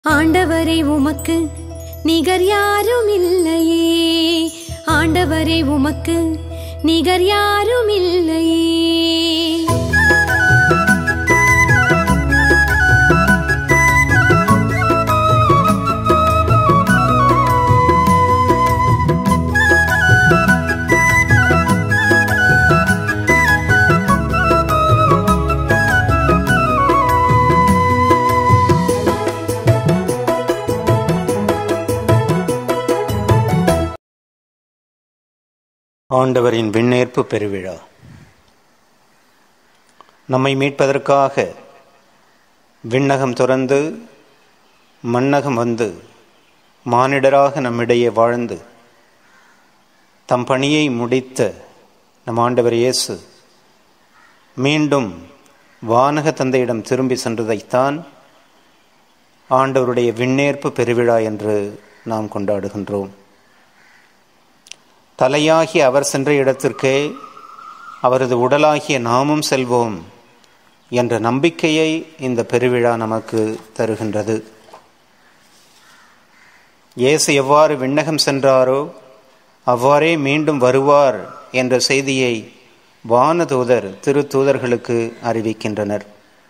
ஆண்டவரே உமக்கு நிகர் யாரும் இல்லையே ஆண்டவரே உமக்கு நிகர் யாரும் இல்லையே ஆண்டவரின் விண்ணேற்பு பெருவிழா நம்மை மீட்பதற்காக விண்ணகம் துறந்து மண்ணகம் வந்து மானிடராக நம்மிடையே வாழ்ந்து தம் பணியை முடித்த நம் ஆண்டவர் இயேசு மீண்டும் வானக தந்தையிடம் திரும்பி சென்றதைத்தான் ஆண்டவருடைய விண்ணேற்பு பெருவிழா என்று நாம் கொண்டாடுகின்றோம் தலையாகி அவர் சென்ற இடத்திற்கே அவரது உடலாகிய நாமும் செல்வோம் என்ற நம்பிக்கையை இந்த பெருவிழா நமக்கு தருகின்றது இயேசு எவ்வாறு விண்ணகம் சென்றாரோ அவ்வாறே மீண்டும் வருவார் என்ற செய்தியை வானதூதர் திரு தூதர்களுக்கு அறிவிக்கின்றனர்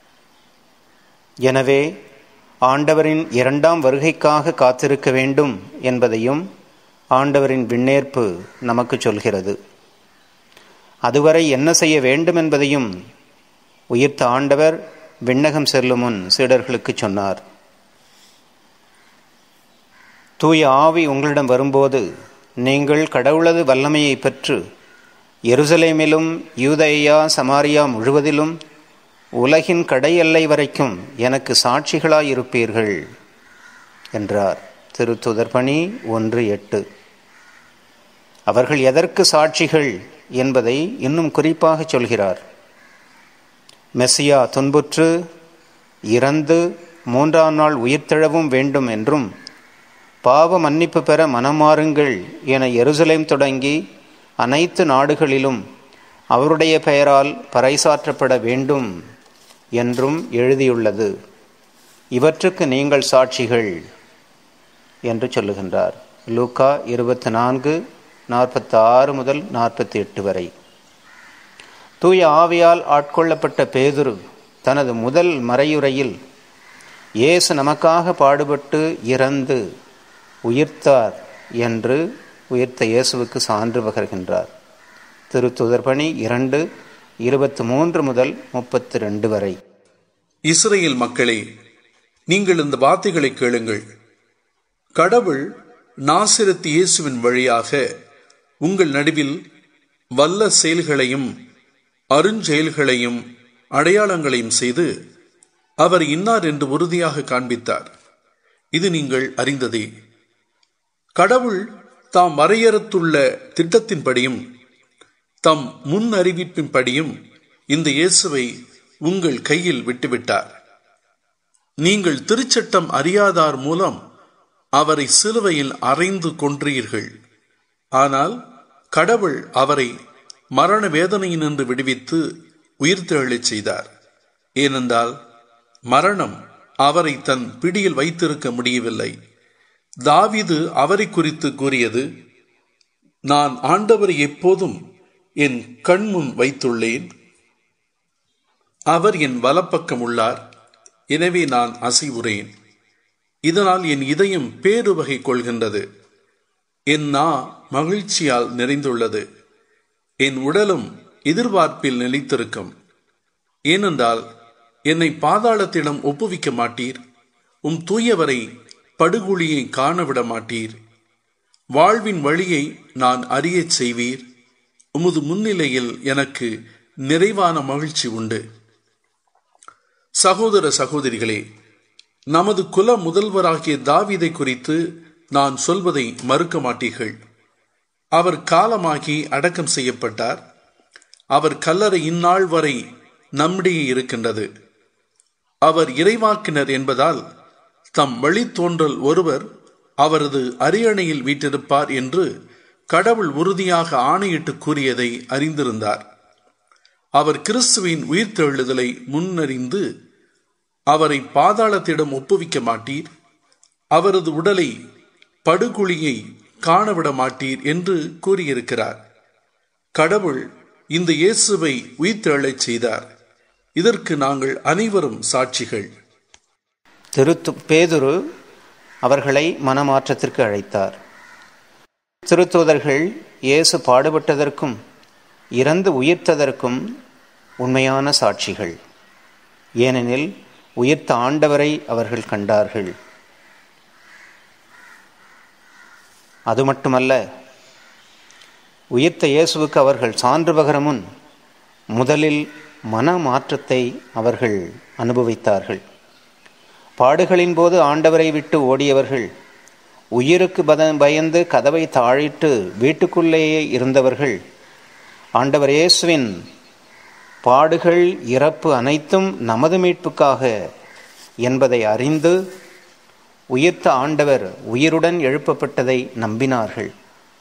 எனவே ஆண்டவரின் இரண்டாம் வருகைக்காக காத்திருக்க வேண்டும் என்பதையும் ஆண்டவரின் விண்ணேற்பு நமக்கு சொல்கிறது அதுவரை என்ன செய்ய வேண்டும் என்பதையும் உயிர்த்த ஆண்டவர் விண்ணகம் செல்லும் முன் சீடர்களுக்கு சொன்னார் தூய ஆவி உங்களிடம் வரும்போது நீங்கள் கடவுளது வல்லமையை பெற்று எருசலேமிலும் யூதேயா சமாரியா முழுவதிலும் உலகின் கடை எல்லை வரைக்கும் எனக்கு சாட்சிகளாயிருப்பீர்கள் என்றார் திருத்துதர் பணி ஒன்று எட்டு அவர்கள் எதற்கு சாட்சிகள் என்பதை இன்னும் குறிப்பாக சொல்கிறார் மெஸ்ஸியா துன்புற்று இறந்து மூன்றாம் நாள் உயிர்த்தெழவும் வேண்டும் என்றும் பாவ மன்னிப்பு பெற மனமாறுங்கள் என எருசலேம் தொடங்கி அனைத்து நாடுகளிலும் அவருடைய பெயரால் பறைசாற்றப்பட வேண்டும் என்றும் எழுதியுள்ளது இவற்றுக்கு நீங்கள் சாட்சிகள் என்று சொல்லுகின்றார் லூக்கா இருபத்தி நான்கு நாற்பத்தி ஆறு முதல் நாற்பத்தி எட்டு வரை தூய ஆவியால் ஆட்கொள்ளப்பட்ட பேதுரு தனது முதல் மறையுரையில் இயேசு நமக்காக பாடுபட்டு இறந்து உயிர்த்தார் என்று உயிர்த்த இயேசுவுக்கு சான்று பகர்கின்றார் திருத்துதர்பணி இரண்டு இருபத்தி மூன்று முதல் முப்பத்தி ரெண்டு வரை இஸ்ரேல் மக்களே நீங்கள் இந்த வார்த்தைகளை கேளுங்கள் கடவுள் நாசிரத் இயேசுவின் வழியாக உங்கள் நடுவில் வல்ல செயல்களையும் அருஞ்செயல்களையும் அடையாளங்களையும் செய்து அவர் இன்னார் என்று உறுதியாக காண்பித்தார் இது நீங்கள் அறிந்ததே கடவுள் தாம் வரையறுத்துள்ள திட்டத்தின்படியும் தம் முன் அறிவிப்பின்படியும் இந்த இயேசுவை உங்கள் கையில் விட்டுவிட்டார் நீங்கள் திருச்சட்டம் அறியாதார் மூலம் அவரை சிலுவையில் அறைந்து கொன்றீர்கள் ஆனால் கடவுள் அவரை மரண வேதனையினின்று விடுவித்து உயிர்த்தெழச் செய்தார் ஏனென்றால் மரணம் அவரை தன் பிடியில் வைத்திருக்க முடியவில்லை தாவிது அவரை குறித்து கூறியது நான் ஆண்டவரை எப்போதும் என் கண்முன் வைத்துள்ளேன் அவர் என் வலப்பக்கம் உள்ளார் எனவே நான் அசைவுறேன் இதனால் என் இதயம் பேருவகை கொள்கின்றது என் நா மகிழ்ச்சியால் நிறைந்துள்ளது என் உடலும் எதிர்பார்ப்பில் நிலைத்திருக்கும் ஏனென்றால் என்னை பாதாளத்திடம் ஒப்புவிக்க மாட்டீர் உம் தூயவரை படுகொலியை காணவிட மாட்டீர் வாழ்வின் வழியை நான் அறியச் செய்வீர் உமது முன்னிலையில் எனக்கு நிறைவான மகிழ்ச்சி உண்டு சகோதர சகோதரிகளே நமது குல முதல்வராகிய தாவிதை குறித்து நான் சொல்வதை மறுக்க மாட்டீர்கள் அவர் காலமாகி அடக்கம் செய்யப்பட்டார் அவர் கல்லறை இந்நாள் வரை நம்மிடையே இருக்கின்றது அவர் இறைவாக்கினர் என்பதால் தம் வழித்தோன்றல் ஒருவர் அவரது அரியணையில் வீட்டிருப்பார் என்று கடவுள் உறுதியாக ஆணையிட்டு கூறியதை அறிந்திருந்தார் அவர் கிறிஸ்துவின் உயிர்த்தெழுதலை முன்னறிந்து அவரை பாதாளத்திடம் ஒப்புவிக்க மாட்டீர் அவரது உடலை படுகுழியை காணவிட மாட்டீர் என்று கூறியிருக்கிறார் கடவுள் இந்த இயேசுவை உயிர்த்தெழச் செய்தார் இதற்கு நாங்கள் அனைவரும் சாட்சிகள் திருத்து பேதுரு அவர்களை மனமாற்றத்திற்கு அழைத்தார் திருத்தூதர்கள் இயேசு பாடுபட்டதற்கும் இறந்து உயிர்த்ததற்கும் உண்மையான சாட்சிகள் ஏனெனில் உயிர்த்த ஆண்டவரை அவர்கள் கண்டார்கள் அது மட்டுமல்ல உயிர்த்த இயேசுவுக்கு அவர்கள் சான்று பகர முன் முதலில் மன மாற்றத்தை அவர்கள் அனுபவித்தார்கள் பாடுகளின் போது ஆண்டவரை விட்டு ஓடியவர்கள் உயிருக்கு பத பயந்து கதவை தாழிட்டு வீட்டுக்குள்ளேயே இருந்தவர்கள் ஆண்டவர் இயேசுவின் பாடுகள் இறப்பு அனைத்தும் நமது மீட்புக்காக என்பதை அறிந்து உயிர்த்த ஆண்டவர் உயிருடன் எழுப்பப்பட்டதை நம்பினார்கள்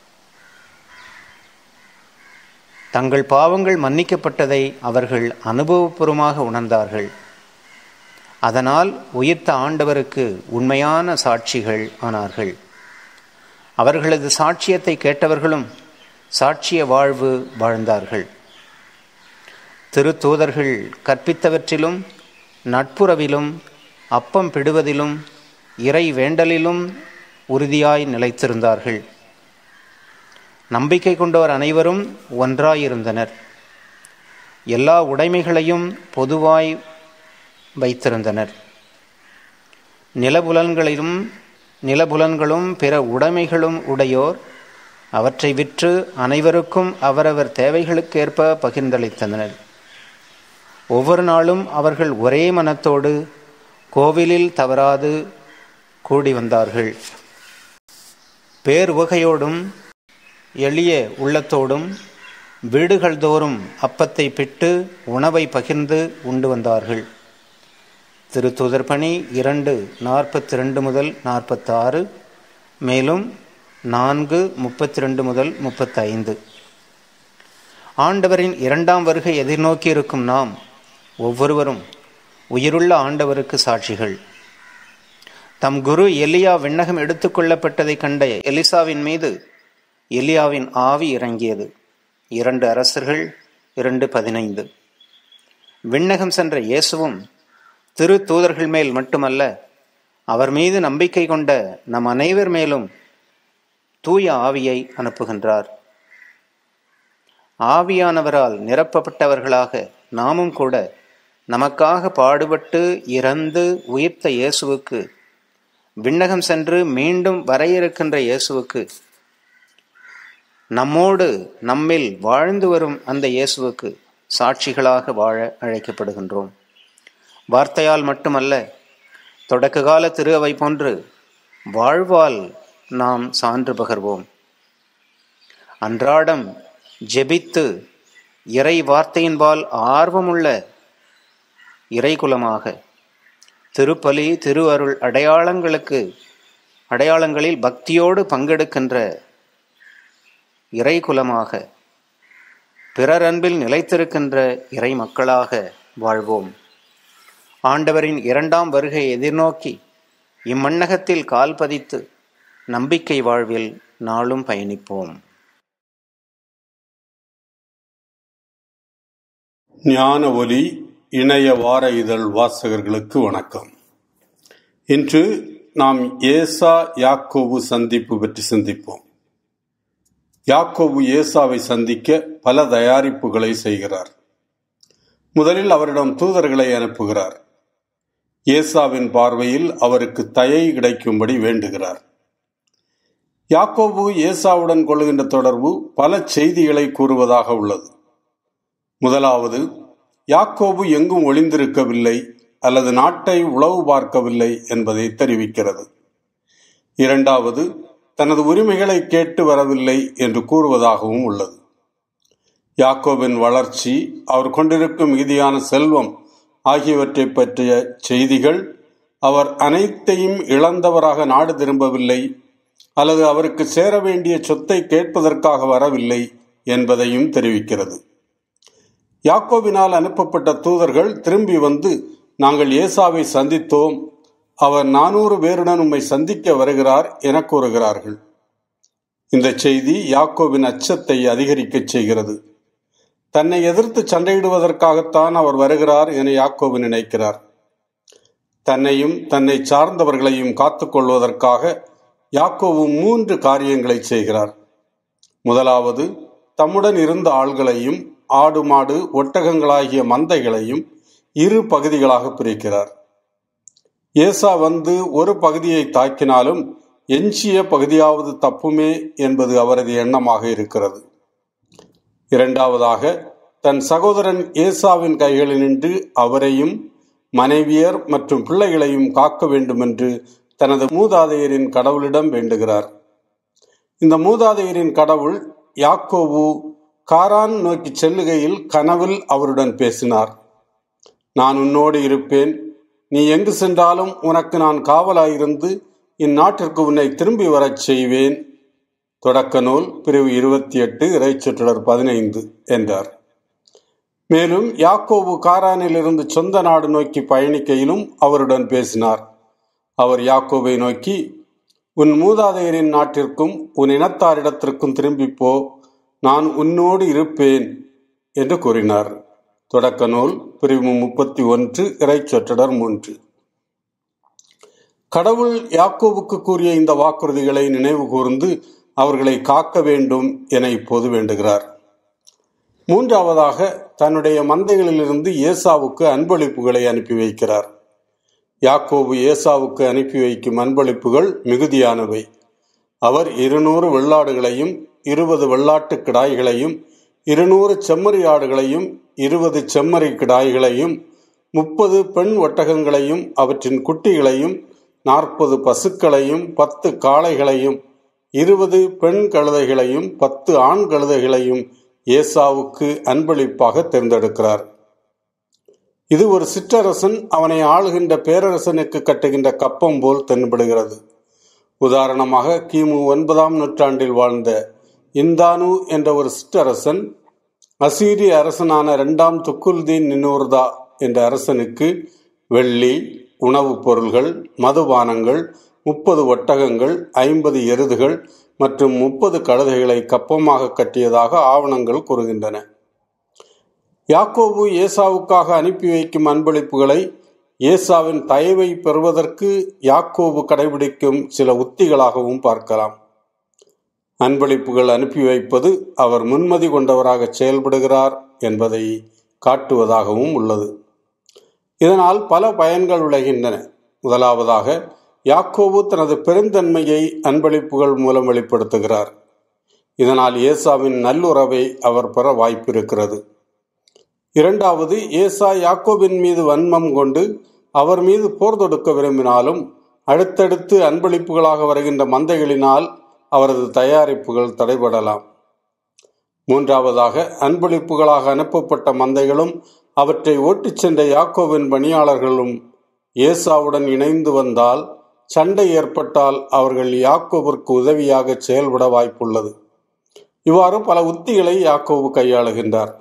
தங்கள் பாவங்கள் மன்னிக்கப்பட்டதை அவர்கள் அனுபவபூர்வமாக உணர்ந்தார்கள் அதனால் உயிர்த்த ஆண்டவருக்கு உண்மையான சாட்சிகள் ஆனார்கள் அவர்களது சாட்சியத்தை கேட்டவர்களும் சாட்சிய வாழ்வு வாழ்ந்தார்கள் திருத்தூதர்கள் கற்பித்தவற்றிலும் நட்புறவிலும் அப்பம் பிடுவதிலும் இறை வேண்டலிலும் உறுதியாய் நிலைத்திருந்தார்கள் நம்பிக்கை கொண்டவர் அனைவரும் ஒன்றாயிருந்தனர் எல்லா உடைமைகளையும் பொதுவாய் வைத்திருந்தனர் நிலபுலன்களிலும் நிலபுலன்களும் பிற உடைமைகளும் உடையோர் அவற்றை விற்று அனைவருக்கும் அவரவர் தேவைகளுக்கேற்ப பகிர்ந்தளித்தனர் ஒவ்வொரு நாளும் அவர்கள் ஒரே மனத்தோடு கோவிலில் தவறாது கூடி வந்தார்கள் பேருவகையோடும் எளிய உள்ளத்தோடும் வீடுகள் தோறும் அப்பத்தை பிட்டு உணவை பகிர்ந்து உண்டு வந்தார்கள் திருத்துதர் பணி இரண்டு நாற்பத்தி ரெண்டு முதல் நாற்பத்தாறு மேலும் நான்கு முப்பத்தி ரெண்டு முதல் முப்பத்தைந்து ஆண்டவரின் இரண்டாம் வருகை எதிர்நோக்கி இருக்கும் நாம் ஒவ்வொருவரும் உயிருள்ள ஆண்டவருக்கு சாட்சிகள் தம் குரு எலியா விண்ணகம் எடுத்துக்கொள்ளப்பட்டதை கண்ட எலிசாவின் மீது எலியாவின் ஆவி இறங்கியது இரண்டு அரசர்கள் இரண்டு பதினைந்து விண்ணகம் சென்ற இயேசுவும் திரு தூதர்கள் மேல் மட்டுமல்ல அவர் மீது நம்பிக்கை கொண்ட நம் அனைவர் மேலும் தூய ஆவியை அனுப்புகின்றார் ஆவியானவரால் நிரப்பப்பட்டவர்களாக நாமும் கூட நமக்காக பாடுபட்டு இறந்து உயிர்த்த இயேசுவுக்கு விண்ணகம் சென்று மீண்டும் வர இருக்கின்ற இயேசுவுக்கு நம்மோடு நம்மில் வாழ்ந்து வரும் அந்த இயேசுவுக்கு சாட்சிகளாக வாழ அழைக்கப்படுகின்றோம் வார்த்தையால் மட்டுமல்ல தொடக்க கால திரு அவை போன்று வாழ்வால் நாம் சான்று பகர்வோம் அன்றாடம் ஜெபித்து இறை வார்த்தையின்பால் ஆர்வமுள்ள இறைகுலமாக திருப்பலி திரு அருள் அடையாளங்களுக்கு அடையாளங்களில் பக்தியோடு பங்கெடுக்கின்ற இறைகுலமாக பிறர் அன்பில் நிலைத்திருக்கின்ற இறை மக்களாக வாழ்வோம் ஆண்டவரின் இரண்டாம் வருகை எதிர்நோக்கி இம்மண்ணகத்தில் கால் பதித்து நம்பிக்கை வாழ்வில் நாளும் பயணிப்போம் ஞான ஒலி இணைய வார இதழ் வாசகர்களுக்கு வணக்கம் இன்று நாம் ஏசா யாக்கோபு சந்திப்பு பற்றி சிந்திப்போம் யாக்கோபு ஏசாவை சந்திக்க பல தயாரிப்புகளை செய்கிறார் முதலில் அவரிடம் தூதர்களை அனுப்புகிறார் ஏசாவின் பார்வையில் அவருக்கு தயை கிடைக்கும்படி வேண்டுகிறார் யாக்கோபு ஏசாவுடன் கொள்ளுகின்ற தொடர்பு பல செய்திகளை கூறுவதாக உள்ளது முதலாவது யாக்கோபு எங்கும் ஒளிந்திருக்கவில்லை அல்லது நாட்டை உளவு பார்க்கவில்லை என்பதை தெரிவிக்கிறது இரண்டாவது தனது உரிமைகளை கேட்டு வரவில்லை என்று கூறுவதாகவும் உள்ளது யாக்கோபின் வளர்ச்சி அவர் கொண்டிருக்கும் மிகுதியான செல்வம் ஆகியவற்றை பற்றிய செய்திகள் அவர் அனைத்தையும் இழந்தவராக நாடு திரும்பவில்லை அல்லது அவருக்கு சேர வேண்டிய சொத்தை கேட்பதற்காக வரவில்லை என்பதையும் தெரிவிக்கிறது யாக்கோபினால் அனுப்பப்பட்ட தூதர்கள் திரும்பி வந்து நாங்கள் ஏசாவை சந்தித்தோம் அவர் நானூறு பேருடன் உம்மை சந்திக்க வருகிறார் என கூறுகிறார்கள் இந்த செய்தி யாக்கோவின் அச்சத்தை அதிகரிக்கச் செய்கிறது தன்னை எதிர்த்து சண்டையிடுவதற்காகத்தான் அவர் வருகிறார் என யாக்கோபு நினைக்கிறார் தன்னையும் தன்னை சார்ந்தவர்களையும் காத்துக்கொள்வதற்காக யாக்கோவு மூன்று காரியங்களை செய்கிறார் முதலாவது தம்முடன் இருந்த ஆள்களையும் ஆடு மாடு ஒட்டகங்களாகிய மந்தைகளையும் இரு பகுதிகளாக பிரிக்கிறார் ஏசா வந்து ஒரு பகுதியை தாக்கினாலும் எஞ்சிய பகுதியாவது தப்புமே என்பது அவரது எண்ணமாக இருக்கிறது இரண்டாவதாக தன் சகோதரன் ஏசாவின் கைகளினின்று அவரையும் மனைவியர் மற்றும் பிள்ளைகளையும் காக்க வேண்டும் என்று தனது மூதாதையரின் கடவுளிடம் வேண்டுகிறார் இந்த மூதாதையரின் கடவுள் யாக்கோவு காரான் நோக்கி செல்லுகையில் கனவில் அவருடன் பேசினார் நான் உன்னோடு இருப்பேன் நீ எங்கு சென்றாலும் உனக்கு நான் காவலாயிருந்து இந்நாட்டிற்கு உன்னை திரும்பி வரச் செய்வேன் தொடக்க நூல் பிரிவு இருபத்தி எட்டு இறைச்சொற்றர் பதினைந்து என்றார் மேலும் யாக்கோபு காரானிலிருந்து சொந்த நாடு நோக்கி பயணிக்கையிலும் அவருடன் பேசினார் அவர் யாக்கோபை நோக்கி உன் மூதாதையரின் நாட்டிற்கும் உன் இனத்தாரிடத்திற்கும் திரும்பிப் போ நான் உன்னோடு இருப்பேன் என்று கூறினார் தொடக்க நூல் பிரிவு முப்பத்தி ஒன்று இறைச்சொற்றடர் மூன்று கடவுள் யாக்கோவுக்கு கூறிய இந்த வாக்குறுதிகளை நினைவு கூர்ந்து அவர்களை காக்க வேண்டும் என இப்போது வேண்டுகிறார் மூன்றாவதாக தன்னுடைய மந்தைகளிலிருந்து ஏசாவுக்கு அன்பளிப்புகளை அனுப்பி வைக்கிறார் யாக்கோபு ஏசாவுக்கு அனுப்பி வைக்கும் அன்பளிப்புகள் மிகுதியானவை அவர் இருநூறு வெள்ளாடுகளையும் இருபது வெள்ளாட்டு கிடாய்களையும் இருநூறு செம்மறி ஆடுகளையும் இருபது செம்மறி கிடாய்களையும் முப்பது பெண் ஒட்டகங்களையும் அவற்றின் குட்டிகளையும் நாற்பது பசுக்களையும் பத்து காளைகளையும் இருபது பெண் கழுதைகளையும் பத்து ஆண் கழுதைகளையும் ஏசாவுக்கு அன்பளிப்பாக தேர்ந்தெடுக்கிறார் இது ஒரு சிற்றரசன் அவனை ஆளுகின்ற பேரரசனுக்கு கட்டுகின்ற கப்பம் போல் தென்படுகிறது உதாரணமாக கிமு ஒன்பதாம் நூற்றாண்டில் வாழ்ந்த இந்தானு என்ற ஒரு சிற்றரசன் அசீரிய அரசனான இரண்டாம் துக்குல்தீன் நினூர்தா என்ற அரசனுக்கு வெள்ளி உணவுப் பொருள்கள் மதுபானங்கள் முப்பது ஒட்டகங்கள் ஐம்பது எருதுகள் மற்றும் முப்பது கழுதைகளை கப்பமாக கட்டியதாக ஆவணங்கள் கூறுகின்றன யாக்கோபு ஏசாவுக்காக அனுப்பி வைக்கும் அன்பளிப்புகளை ஏசாவின் தயவை பெறுவதற்கு யாக்கோபு கடைபிடிக்கும் சில உத்திகளாகவும் பார்க்கலாம் அன்பளிப்புகள் அனுப்பி வைப்பது அவர் முன்மதி கொண்டவராக செயல்படுகிறார் என்பதை காட்டுவதாகவும் உள்ளது இதனால் பல பயன்கள் விளைகின்றன முதலாவதாக யாக்கோபு தனது பெருந்தன்மையை அன்பளிப்புகள் மூலம் வெளிப்படுத்துகிறார் இதனால் ஏசாவின் நல்லுறவை அவர் பெற வாய்ப்பிருக்கிறது இரண்டாவது ஏசா யாக்கோபின் மீது வன்மம் கொண்டு அவர் மீது போர் தொடுக்க விரும்பினாலும் அடுத்தடுத்து அன்பளிப்புகளாக வருகின்ற மந்தைகளினால் அவரது தயாரிப்புகள் தடைபடலாம் மூன்றாவதாக அன்பளிப்புகளாக அனுப்பப்பட்ட மந்தைகளும் அவற்றை ஓட்டிச் சென்ற யாக்கோவின் பணியாளர்களும் ஏசாவுடன் இணைந்து வந்தால் சண்டை ஏற்பட்டால் அவர்கள் யாக்கோவிற்கு உதவியாக செயல்பட வாய்ப்புள்ளது இவ்வாறு பல உத்திகளை யாக்கோவு கையாளுகின்றார்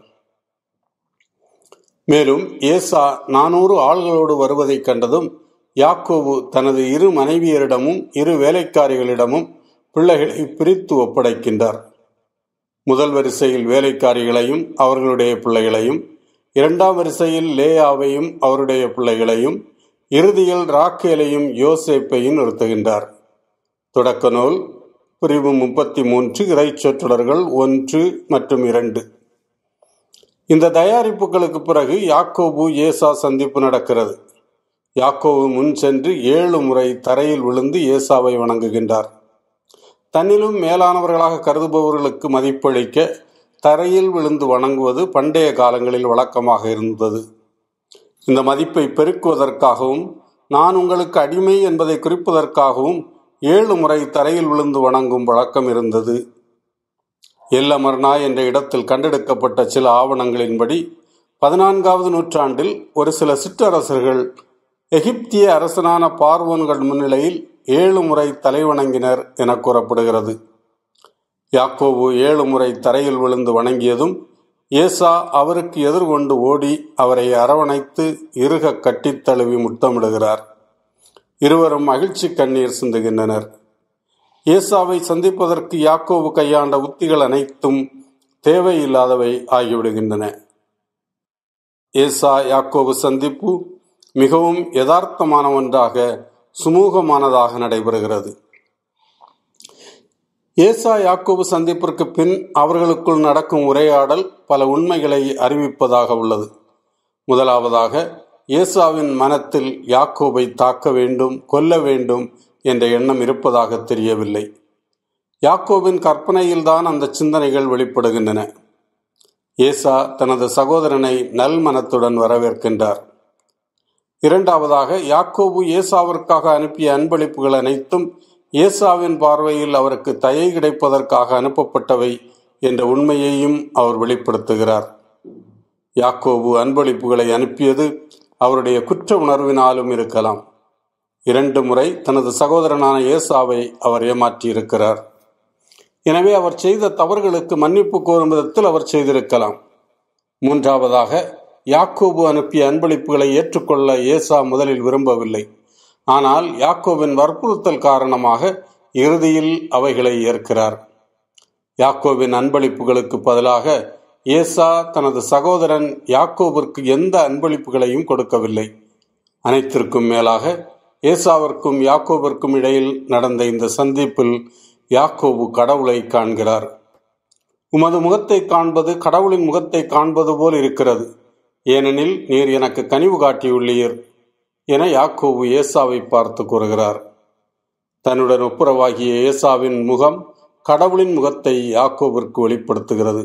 மேலும் ஏசா நானூறு ஆள்களோடு வருவதைக் கண்டதும் யாக்கோவு தனது இரு மனைவியரிடமும் இரு வேலைக்காரிகளிடமும் பிள்ளைகளை பிரித்து ஒப்படைக்கின்றார் முதல் வரிசையில் வேலைக்காரிகளையும் அவர்களுடைய பிள்ளைகளையும் இரண்டாம் வரிசையில் லேயாவையும் அவருடைய பிள்ளைகளையும் இறுதியில் ராக்கேலையும் யோசேப்பையும் நிறுத்துகின்றார் தொடக்க நூல் பிரிவு முப்பத்தி மூன்று இறைச்சொற்றொடர்கள் ஒன்று மற்றும் இரண்டு இந்த தயாரிப்புகளுக்கு பிறகு யாக்கோபு ஏசா சந்திப்பு நடக்கிறது யாக்கோபு முன் சென்று ஏழு முறை தரையில் விழுந்து ஏசாவை வணங்குகின்றார் தன்னிலும் மேலானவர்களாக கருதுபவர்களுக்கு மதிப்பளிக்க தரையில் விழுந்து வணங்குவது பண்டைய காலங்களில் வழக்கமாக இருந்தது இந்த மதிப்பை பெருக்குவதற்காகவும் நான் உங்களுக்கு அடிமை என்பதை குறிப்பதற்காகவும் ஏழு முறை தரையில் விழுந்து வணங்கும் வழக்கம் இருந்தது எல்லமர்னா என்ற இடத்தில் கண்டெடுக்கப்பட்ட சில ஆவணங்களின்படி பதினான்காவது நூற்றாண்டில் ஒரு சில சிற்றரசர்கள் எகிப்திய அரசனான பார்வோன்கள் முன்னிலையில் ஏழு முறை தலைவணங்கினர் என கூறப்படுகிறது யாக்கோவு ஏழு முறை தரையில் விழுந்து வணங்கியதும் ஏசா அவருக்கு எதிர்கொண்டு ஓடி அவரை அரவணைத்து இறுக கட்டித் தழுவி முத்தமிடுகிறார் இருவரும் மகிழ்ச்சி கண்ணீர் சிந்துகின்றனர் ஏசாவை சந்திப்பதற்கு யாக்கோபு கையாண்ட உத்திகள் அனைத்தும் தேவையில்லாதவை ஆகிவிடுகின்றன ஏசா யாக்கோபு சந்திப்பு மிகவும் யதார்த்தமான ஒன்றாக சுமூகமானதாக நடைபெறுகிறது ஏசா யாக்கோபு சந்திப்பிற்கு பின் அவர்களுக்குள் நடக்கும் உரையாடல் பல உண்மைகளை அறிவிப்பதாக உள்ளது முதலாவதாக ஏசாவின் மனத்தில் யாக்கோபை தாக்க வேண்டும் கொல்ல வேண்டும் என்ற எண்ணம் இருப்பதாக தெரியவில்லை யாக்கோபின் கற்பனையில்தான் அந்த சிந்தனைகள் வெளிப்படுகின்றன ஏசா தனது சகோதரனை நல் மனத்துடன் வரவேற்கின்றார் இரண்டாவதாக யாக்கோபு ஏசாவிற்காக அனுப்பிய அன்பளிப்புகள் அனைத்தும் ஏசாவின் பார்வையில் அவருக்கு தயை கிடைப்பதற்காக அனுப்பப்பட்டவை என்ற உண்மையையும் அவர் வெளிப்படுத்துகிறார் யாக்கோபு அன்பளிப்புகளை அனுப்பியது அவருடைய குற்ற உணர்வினாலும் இருக்கலாம் இரண்டு முறை தனது சகோதரனான ஏசாவை அவர் ஏமாற்றியிருக்கிறார் எனவே அவர் செய்த தவறுகளுக்கு மன்னிப்பு கோரும் விதத்தில் அவர் செய்திருக்கலாம் மூன்றாவதாக யாக்கோபு அனுப்பிய அன்பளிப்புகளை ஏற்றுக்கொள்ள ஏசா முதலில் விரும்பவில்லை ஆனால் யாக்கோபின் வற்புறுத்தல் காரணமாக இறுதியில் அவைகளை ஏற்கிறார் யாக்கோபின் அன்பளிப்புகளுக்கு பதிலாக ஏசா தனது சகோதரன் யாக்கோபிற்கு எந்த அன்பளிப்புகளையும் கொடுக்கவில்லை அனைத்திற்கும் மேலாக ஏசாவிற்கும் யாக்கோபிற்கும் இடையில் நடந்த இந்த சந்திப்பில் யாக்கோபு கடவுளை காண்கிறார் உமது முகத்தை காண்பது கடவுளின் முகத்தை காண்பது போல் இருக்கிறது ஏனெனில் நீர் எனக்கு கனிவு காட்டியுள்ளீர் என யாக்கோபு ஏசாவை பார்த்து கூறுகிறார் தன்னுடன் ஒப்புரவாகிய ஏசாவின் முகம் கடவுளின் முகத்தை யாக்கோபிற்கு வெளிப்படுத்துகிறது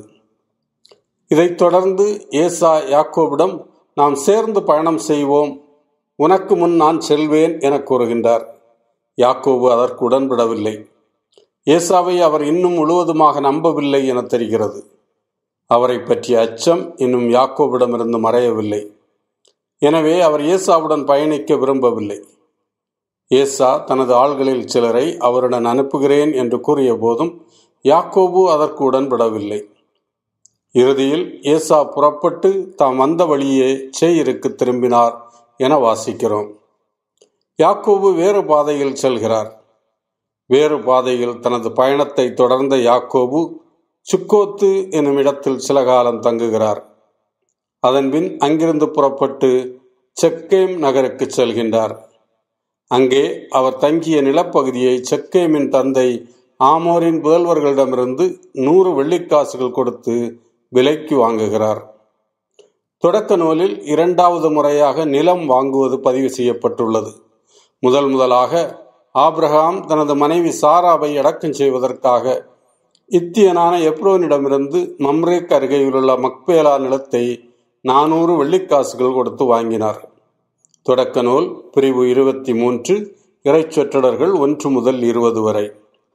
இதைத் தொடர்ந்து ஏசா யாக்கோபிடம் நாம் சேர்ந்து பயணம் செய்வோம் உனக்கு முன் நான் செல்வேன் என கூறுகின்றார் யாக்கோபு அதற்கு உடன்படவில்லை ஏசாவை அவர் இன்னும் முழுவதுமாக நம்பவில்லை என தெரிகிறது அவரை பற்றிய அச்சம் இன்னும் யாக்கோபிடமிருந்து மறையவில்லை எனவே அவர் ஏசாவுடன் பயணிக்க விரும்பவில்லை ஏசா தனது ஆள்களில் சிலரை அவருடன் அனுப்புகிறேன் என்று கூறிய போதும் யாக்கோபு அதற்கு உடன்படவில்லை இறுதியில் ஏசா புறப்பட்டு தாம் வந்த வழியே சேயிருக்கு திரும்பினார் என வாசிக்கிறோம் யாக்கோபு வேறு பாதையில் செல்கிறார் வேறு பாதையில் தனது பயணத்தை தொடர்ந்த யாக்கோபு சுக்கோத்து எனும் இடத்தில் சில காலம் தங்குகிறார் அதன்பின் அங்கிருந்து புறப்பட்டு செக்கேம் நகருக்கு செல்கின்றார் அங்கே அவர் தங்கிய நிலப்பகுதியை செக்கேமின் தந்தை ஆமோரின் புதல்வர்களிடமிருந்து நூறு வெள்ளிக்காசுகள் கொடுத்து விலைக்கு வாங்குகிறார் தொடக்க நூலில் இரண்டாவது முறையாக நிலம் வாங்குவது பதிவு செய்யப்பட்டுள்ளது முதல் முதலாக ஆப்ரஹாம் தனது மனைவி சாராவை அடக்கம் செய்வதற்காக இத்தியனான எப்ரோனிடமிருந்து மம்ரேக் அருகையிலுள்ள மக்பேலா நிலத்தை நானூறு வெள்ளிக்காசுகள் கொடுத்து வாங்கினார் தொடக்க நூல் பிரிவு இருபத்தி மூன்று இறைச்சொற்றடர்கள் ஒன்று முதல் இருபது வரை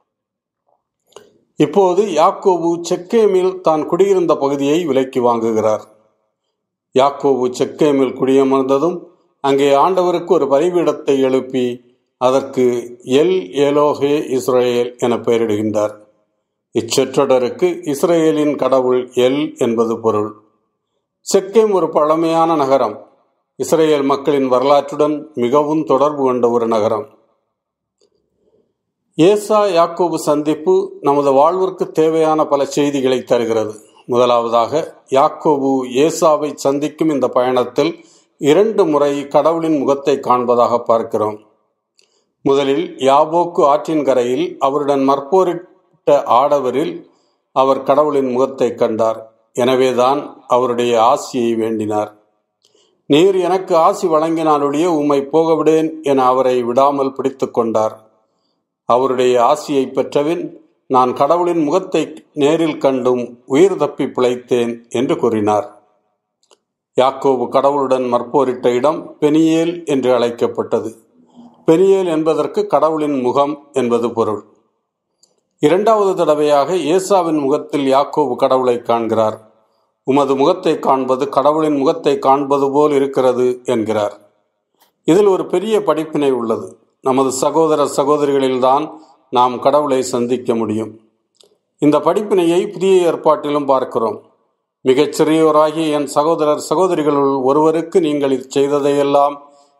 இப்போது யாக்கோபு செக்கேமில் தான் குடியிருந்த பகுதியை விலைக்கு வாங்குகிறார் யாக்கோபு செக்கேமில் குடியமர்ந்ததும் அங்கே ஆண்டவருக்கு ஒரு பலிபீடத்தை எழுப்பி அதற்கு எல் ஏலோஹே இஸ்ரேல் என பெயரிடுகின்றார் இச்சொற்றொடருக்கு இஸ்ரேலின் கடவுள் எல் என்பது பொருள் செக்கேம் ஒரு பழமையான நகரம் இஸ்ரேல் மக்களின் வரலாற்றுடன் மிகவும் தொடர்பு கொண்ட ஒரு நகரம் ஏசா யாக்கோபு சந்திப்பு நமது வாழ்விற்கு தேவையான பல செய்திகளை தருகிறது முதலாவதாக யாக்கோபு ஏசாவை சந்திக்கும் இந்த பயணத்தில் இரண்டு முறை கடவுளின் முகத்தை காண்பதாக பார்க்கிறோம் முதலில் யாபோக்கு ஆற்றின் கரையில் அவருடன் மற்போரிட்ட ஆடவரில் அவர் கடவுளின் முகத்தை கண்டார் எனவேதான் அவருடைய ஆசியை வேண்டினார் நீர் எனக்கு ஆசி வழங்கினாலுடைய உம்மை போகவிடேன் என அவரை விடாமல் பிடித்து கொண்டார் அவருடைய ஆசியை பெற்றவின் நான் கடவுளின் முகத்தை நேரில் கண்டும் உயிர் தப்பி பிழைத்தேன் என்று கூறினார் யாக்கோபு கடவுளுடன் மற்போரிட்ட இடம் பெனியேல் என்று அழைக்கப்பட்டது பெனியேல் என்பதற்கு கடவுளின் முகம் என்பது பொருள் இரண்டாவது தடவையாக ஏசாவின் முகத்தில் யாக்கோபு கடவுளை காண்கிறார் உமது முகத்தை காண்பது கடவுளின் முகத்தை காண்பது போல் இருக்கிறது என்கிறார் இதில் ஒரு பெரிய படிப்பினை உள்ளது நமது சகோதர சகோதரிகளில்தான் நாம் கடவுளை சந்திக்க முடியும் இந்த படிப்பினையை புதிய ஏற்பாட்டிலும் பார்க்கிறோம் மிகச் சிறியோராகிய என் சகோதரர் சகோதரிகளுள் ஒருவருக்கு நீங்கள் இது செய்ததையெல்லாம்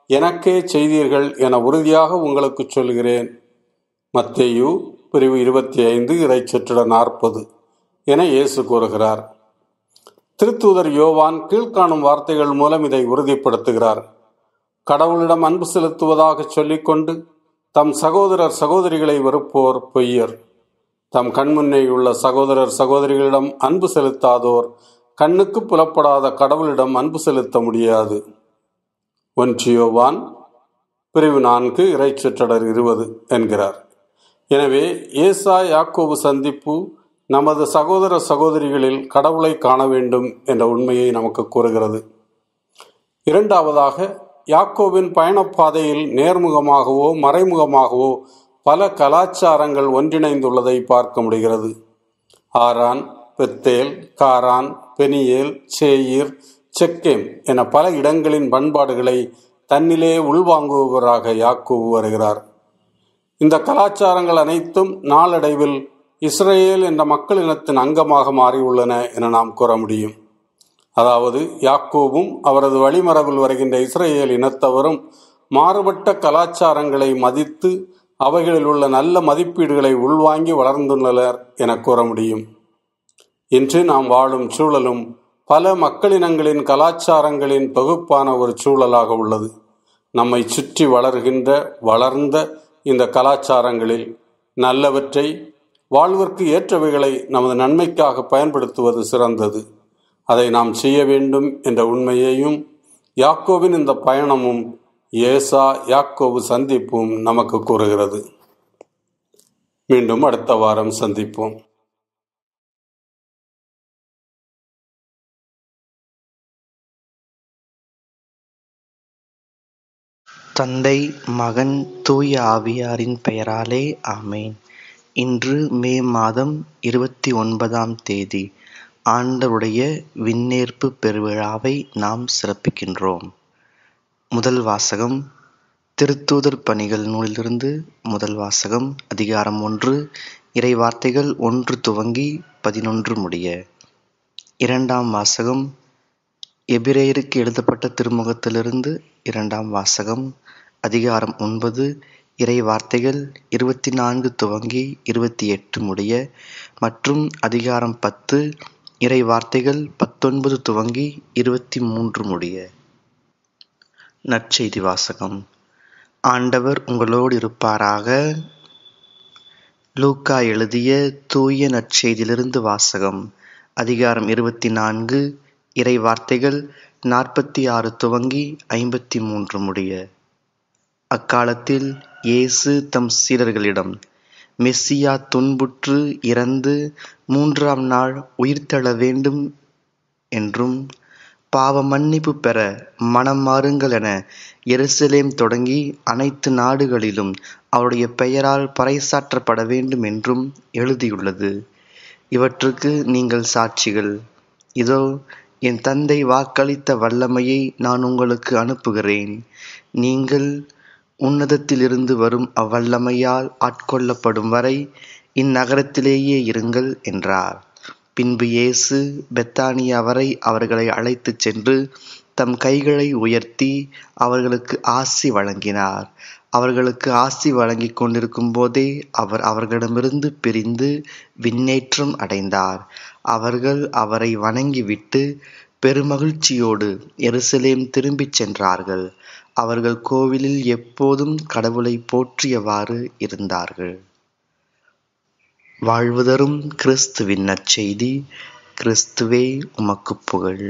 எனக்கே செய்தீர்கள் என உறுதியாக உங்களுக்கு சொல்கிறேன் மத்தேயு பிரிவு இருபத்தி ஐந்து இறைச்சற்ற நாற்பது என இயேசு கூறுகிறார் திருத்தூதர் யோவான் கீழ்காணும் வார்த்தைகள் மூலம் இதை உறுதிப்படுத்துகிறார் கடவுளிடம் அன்பு செலுத்துவதாக சொல்லிக்கொண்டு தம் சகோதரர் சகோதரிகளை வெறுப்போர் பொய்யர் தம் கண்முன்னே உள்ள சகோதரர் சகோதரிகளிடம் அன்பு செலுத்தாதோர் கண்ணுக்கு புலப்படாத கடவுளிடம் அன்பு செலுத்த முடியாது ஒன்றியோவான் பிரிவு நான்கு இறைச்சொற்றடர் இருபது என்கிறார் எனவே ஏசா யாக்கோபு சந்திப்பு நமது சகோதர சகோதரிகளில் கடவுளை காண வேண்டும் என்ற உண்மையை நமக்கு கூறுகிறது இரண்டாவதாக யாக்கோபின் பயணப்பாதையில் நேர்முகமாகவோ மறைமுகமாகவோ பல கலாச்சாரங்கள் ஒன்றிணைந்துள்ளதை பார்க்க முடிகிறது ஆரான் பெத்தேல் காரான் பெனியேல் சேயீர் செக்கேம் என பல இடங்களின் பண்பாடுகளை தன்னிலே உள்வாங்குபவராக யாக்கோபு வருகிறார் இந்த கலாச்சாரங்கள் அனைத்தும் நாளடைவில் இஸ்ரேல் என்ற மக்கள் இனத்தின் அங்கமாக மாறியுள்ளன என நாம் கூற முடியும் அதாவது யாக்கோபும் அவரது வழிமரபில் வருகின்ற இஸ்ரேல் இனத்தவரும் மாறுபட்ட கலாச்சாரங்களை மதித்து அவைகளில் உள்ள நல்ல மதிப்பீடுகளை உள்வாங்கி வளர்ந்துள்ளனர் என கூற முடியும் இன்று நாம் வாழும் சூழலும் பல மக்களினங்களின் கலாச்சாரங்களின் தொகுப்பான ஒரு சூழலாக உள்ளது நம்மை சுற்றி வளர்கின்ற வளர்ந்த இந்த கலாச்சாரங்களில் நல்லவற்றை வாழ்விற்கு ஏற்றவைகளை நமது நன்மைக்காக பயன்படுத்துவது சிறந்தது அதை நாம் செய்ய வேண்டும் என்ற உண்மையையும் யாக்கோவின் இந்த பயணமும் ஏசா யாக்கோபு சந்திப்பும் நமக்கு கூறுகிறது மீண்டும் அடுத்த வாரம் சந்திப்போம் தந்தை மகன் தூய ஆவியாரின் பெயராலே ஆமேன் இன்று மே மாதம் இருபத்தி ஒன்பதாம் தேதி ஆண்டவருடைய விண்ணேற்பு பெருவிழாவை நாம் சிறப்பிக்கின்றோம் முதல் வாசகம் திருத்தூதர் பணிகள் நூலிலிருந்து முதல் வாசகம் அதிகாரம் ஒன்று இறை வார்த்தைகள் ஒன்று துவங்கி பதினொன்று முடிய இரண்டாம் வாசகம் எபிரேயருக்கு எழுதப்பட்ட திருமுகத்திலிருந்து இரண்டாம் வாசகம் அதிகாரம் ஒன்பது இறை வார்த்தைகள் இருபத்தி நான்கு துவங்கி இருபத்தி எட்டு முடிய மற்றும் அதிகாரம் பத்து இறை வார்த்தைகள் பத்தொன்பது துவங்கி இருபத்தி மூன்று முடிய நற்செய்தி வாசகம் ஆண்டவர் உங்களோடு இருப்பாராக லூக்கா எழுதிய தூய நற்செய்தியிலிருந்து வாசகம் அதிகாரம் இருபத்தி நான்கு இறை வார்த்தைகள் நாற்பத்தி ஆறு துவங்கி ஐம்பத்தி மூன்று முடிய அக்காலத்தில் இயேசு தம் சீடர்களிடம் மெஸ்ஸியா துன்புற்று இறந்து மூன்றாம் நாள் உயிர்த்தெழ வேண்டும் என்றும் பாவ மன்னிப்பு பெற மனம் மாறுங்கள் என எருசலேம் தொடங்கி அனைத்து நாடுகளிலும் அவருடைய பெயரால் பறைசாற்றப்பட வேண்டும் என்றும் எழுதியுள்ளது இவற்றுக்கு நீங்கள் சாட்சிகள் இதோ என் தந்தை வாக்களித்த வல்லமையை நான் உங்களுக்கு அனுப்புகிறேன் நீங்கள் உன்னதத்திலிருந்து வரும் அவ்வல்லமையால் ஆட்கொள்ளப்படும் வரை இந்நகரத்திலேயே இருங்கள் என்றார் பின்பு இயேசு பெத்தானியா வரை அவர்களை அழைத்துச் சென்று தம் கைகளை உயர்த்தி அவர்களுக்கு ஆசி வழங்கினார் அவர்களுக்கு ஆசி வழங்கிக் கொண்டிருக்கும் போதே அவர் அவர்களிடமிருந்து பிரிந்து விண்ணேற்றம் அடைந்தார் அவர்கள் அவரை வணங்கிவிட்டு பெருமகிழ்ச்சியோடு எருசலேம் திரும்பிச் சென்றார்கள் அவர்கள் கோவிலில் எப்போதும் கடவுளை போற்றியவாறு இருந்தார்கள் வாழ்வுதரும் கிறிஸ்துவின் நற்செய்தி கிறிஸ்துவே உமக்கு புகழ்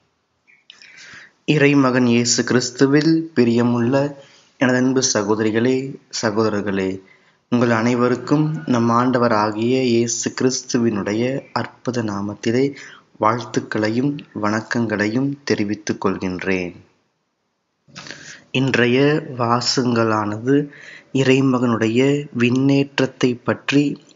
இறைமகன் இயேசு கிறிஸ்துவில் பிரியமுள்ள எனதன்பு சகோதரிகளே சகோதரர்களே உங்கள் அனைவருக்கும் நம் ஆண்டவர் ஆகிய இயேசு கிறிஸ்துவினுடைய அற்புத நாமத்திலே வாழ்த்துக்களையும் வணக்கங்களையும் தெரிவித்துக் கொள்கின்றேன் இன்றைய வாசகங்களானது இறைமகனுடைய விண்ணேற்றத்தை பற்றி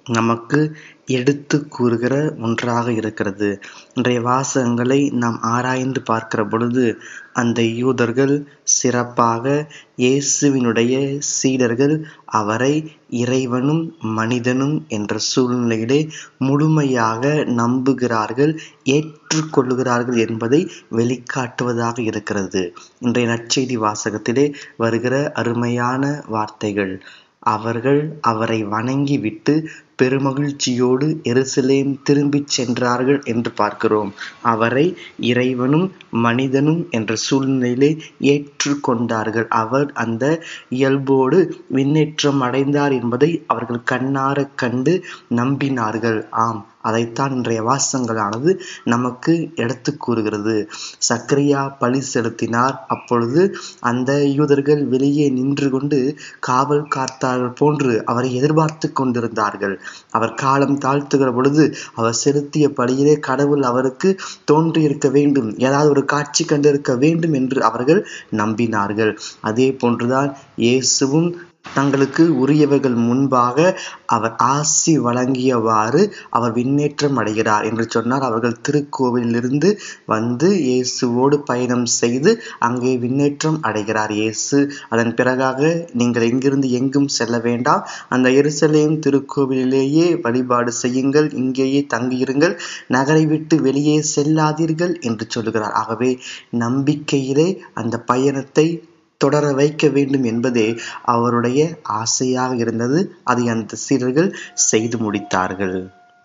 நமக்கு எடுத்து கூறுகிற ஒன்றாக இருக்கிறது இன்றைய வாசகங்களை நாம் ஆராய்ந்து பார்க்கிற பொழுது அந்த யூதர்கள் சிறப்பாக இயேசுவினுடைய சீடர்கள் அவரை இறைவனும் மனிதனும் என்ற சூழ்நிலையிலே முழுமையாக நம்புகிறார்கள் ஏற்றுக்கொள்ளுகிறார்கள் என்பதை வெளிக்காட்டுவதாக இருக்கிறது இன்றைய நற்செய்தி வாசகத்திலே வருகிற அருமையான வார்த்தைகள் அவர்கள் அவரை வணங்கிவிட்டு பெருமகிழ்ச்சியோடு எருசலேம் திரும்பிச் சென்றார்கள் என்று பார்க்கிறோம் அவரை இறைவனும் மனிதனும் என்ற சூழ்நிலையிலே ஏற்றுக்கொண்டார்கள் அவர் அந்த இயல்போடு விண்ணேற்றம் அடைந்தார் என்பதை அவர்கள் கண்ணார கண்டு நம்பினார்கள் ஆம் அதைத்தான் இன்றைய வாசகங்களானது நமக்கு எடுத்து கூறுகிறது சக்கரியா பழி செலுத்தினார் அப்பொழுது அந்த யூதர்கள் வெளியே நின்று கொண்டு காவல் காத்தார்கள் போன்று அவரை எதிர்பார்த்து கொண்டிருந்தார்கள் அவர் காலம் தாழ்த்துகிற பொழுது அவர் செலுத்திய பலியிலே கடவுள் அவருக்கு தோன்றியிருக்க வேண்டும் ஏதாவது ஒரு காட்சி கண்டிருக்க வேண்டும் என்று அவர்கள் நம்பினார்கள் அதே போன்றுதான் இயேசுவும் தங்களுக்கு உரியவர்கள் முன்பாக அவர் ஆசி வழங்கியவாறு அவர் விண்ணேற்றம் அடைகிறார் என்று சொன்னார் அவர்கள் திருக்கோவிலிருந்து வந்து இயேசுவோடு பயணம் செய்து அங்கே விண்ணேற்றம் அடைகிறார் இயேசு அதன் பிறகாக நீங்கள் எங்கிருந்து எங்கும் செல்ல வேண்டாம் அந்த எருசலேம் திருக்கோவிலிலேயே வழிபாடு செய்யுங்கள் இங்கேயே தங்கியிருங்கள் நகரை விட்டு வெளியே செல்லாதீர்கள் என்று சொல்லுகிறார் ஆகவே நம்பிக்கையிலே அந்த பயணத்தை தொடர வைக்க வேண்டும் என்பதே அவருடைய ஆசையாக இருந்தது அதை அந்த சீடர்கள் செய்து முடித்தார்கள்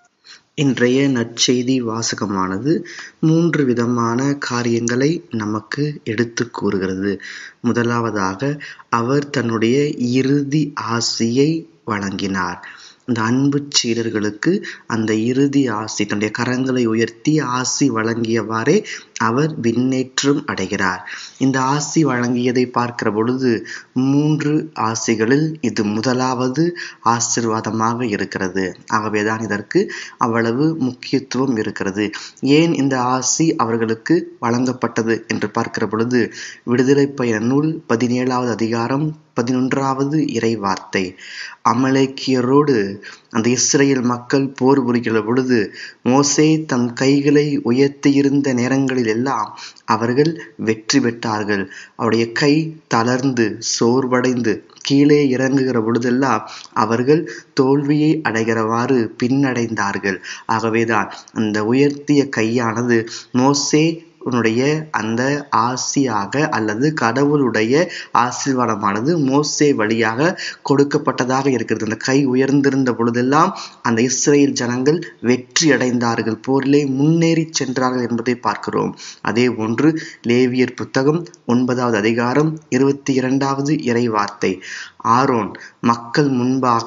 இன்றைய நற்செய்தி வாசகமானது மூன்று விதமான காரியங்களை நமக்கு எடுத்து கூறுகிறது முதலாவதாக அவர் தன்னுடைய இறுதி ஆசியை வழங்கினார் அந்த அன்பு சீடர்களுக்கு அந்த இறுதி ஆசி தன்னுடைய கரங்களை உயர்த்தி ஆசி வழங்கியவாறே அவர் விண்ணேற்றம் அடைகிறார் இந்த ஆசி வழங்கியதை பார்க்கிற பொழுது மூன்று ஆசிகளில் இது முதலாவது ஆசிர்வாதமாக இருக்கிறது ஆகவேதான் இதற்கு அவ்வளவு முக்கியத்துவம் இருக்கிறது ஏன் இந்த ஆசி அவர்களுக்கு வழங்கப்பட்டது என்று பார்க்கிற பொழுது விடுதலை பயண நூல் பதினேழாவது அதிகாரம் பதினொன்றாவது இறை வார்த்தை அமலேக்கியரோடு அந்த இஸ்ரேல் மக்கள் போர் புரிகிற பொழுது மோசே தம் கைகளை உயர்த்தியிருந்த நேரங்களில் எல்லாம் அவர்கள் வெற்றி பெற்றார்கள் அவருடைய கை தளர்ந்து சோர்வடைந்து கீழே இறங்குகிற பொழுதெல்லாம் அவர்கள் தோல்வியை அடைகிறவாறு பின்னடைந்தார்கள் ஆகவேதான் அந்த உயர்த்திய கையானது மோசே உன்னுடைய அந்த ஆசியாக அல்லது கடவுளுடைய ஆசீர்வாதமானது மோசே வழியாக கொடுக்கப்பட்டதாக இருக்கிறது அந்த கை உயர்ந்திருந்த பொழுதெல்லாம் அந்த இஸ்ரேல் ஜனங்கள் வெற்றி அடைந்தார்கள் போரிலே முன்னேறி சென்றார்கள் என்பதை பார்க்கிறோம் அதே போன்று லேவியர் புத்தகம் ஒன்பதாவது அதிகாரம் இருபத்தி இரண்டாவது இறை வார்த்தை ஆரோன் மக்கள் முன்பாக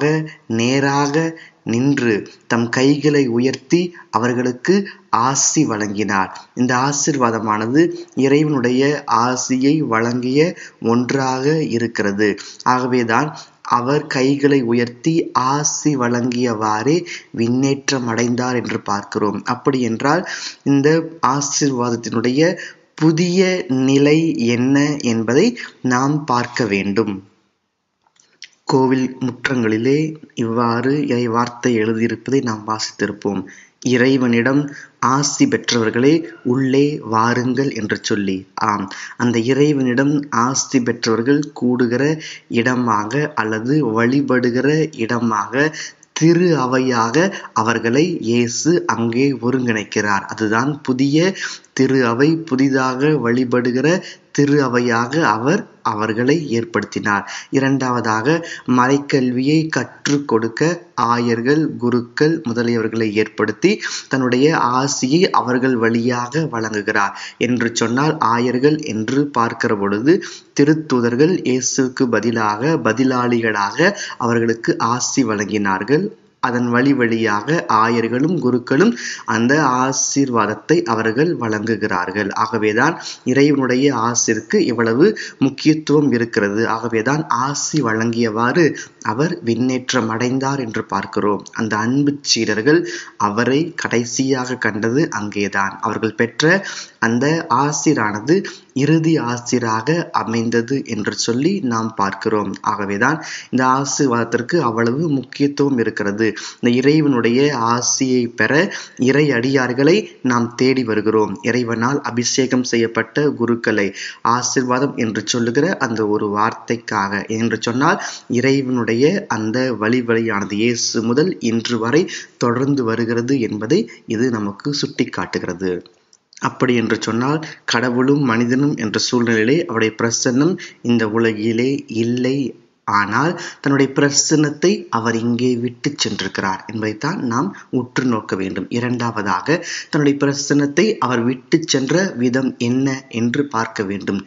நேராக நின்று தம் கைகளை உயர்த்தி அவர்களுக்கு ஆசி வழங்கினார் இந்த ஆசிர்வாதமானது இறைவனுடைய ஆசியை வழங்கிய ஒன்றாக இருக்கிறது ஆகவேதான் அவர் கைகளை உயர்த்தி ஆசி வழங்கியவாறே விண்ணேற்றம் அடைந்தார் என்று பார்க்கிறோம் அப்படி என்றால் இந்த ஆசிர்வாதத்தினுடைய புதிய நிலை என்ன என்பதை நாம் பார்க்க வேண்டும் கோவில் முற்றங்களிலே இவ்வாறு இறை வார்த்தை எழுதியிருப்பதை நாம் வாசித்திருப்போம் இறைவனிடம் ஆசி பெற்றவர்களே உள்ளே வாருங்கள் என்று சொல்லி ஆம் அந்த இறைவனிடம் ஆசி பெற்றவர்கள் கூடுகிற இடமாக அல்லது வழிபடுகிற இடமாக திரு அவையாக அவர்களை இயேசு அங்கே ஒருங்கிணைக்கிறார் அதுதான் புதிய திரு அவை புதிதாக வழிபடுகிற திரு அவையாக அவர் அவர்களை ஏற்படுத்தினார் இரண்டாவதாக மறைக்கல்வியை கற்றுக் கொடுக்க ஆயர்கள் குருக்கள் முதலியவர்களை ஏற்படுத்தி தன்னுடைய ஆசியை அவர்கள் வழியாக வழங்குகிறார் என்று சொன்னால் ஆயர்கள் என்று பார்க்கிற பொழுது திருத்தூதர்கள் இயேசுக்கு பதிலாக பதிலாளிகளாக அவர்களுக்கு ஆசி வழங்கினார்கள் அதன் வழி வழியாக ஆயர்களும் குருக்களும் அந்த ஆசீர்வாதத்தை அவர்கள் வழங்குகிறார்கள் ஆகவேதான் இறைவனுடைய ஆசிற்கு இவ்வளவு முக்கியத்துவம் இருக்கிறது ஆகவேதான் ஆசி வழங்கியவாறு அவர் விண்ணேற்றம் அடைந்தார் என்று பார்க்கிறோம் அந்த அன்பு சீடர்கள் அவரை கடைசியாக கண்டது அங்கேதான் அவர்கள் பெற்ற அந்த ஆசிரானது இறுதி ஆசிராக அமைந்தது என்று சொல்லி நாம் பார்க்கிறோம் ஆகவேதான் இந்த ஆசீர்வாதத்திற்கு அவ்வளவு முக்கியத்துவம் இருக்கிறது இந்த இறைவனுடைய ஆசியை பெற இறை அடியார்களை நாம் தேடி வருகிறோம் இறைவனால் அபிஷேகம் செய்யப்பட்ட குருக்களை ஆசிர்வாதம் என்று சொல்லுகிற அந்த ஒரு வார்த்தைக்காக என்று சொன்னால் இறைவனுடைய அந்த வழி வழியானது இயேசு முதல் இன்று வரை தொடர்ந்து வருகிறது என்பதை இது நமக்கு சுட்டி காட்டுகிறது அப்படி என்று சொன்னால் கடவுளும் மனிதனும் என்ற சூழ்நிலையிலே அவருடைய பிரசன்னம் இந்த உலகிலே இல்லை ஆனால் தன்னுடைய பிரசன்னத்தை அவர் இங்கே விட்டு சென்றிருக்கிறார் என்பதைத்தான் நாம் உற்று நோக்க வேண்டும் இரண்டாவதாக தன்னுடைய பிரசன்னத்தை அவர் விட்டு சென்ற விதம் என்ன என்று பார்க்க வேண்டும்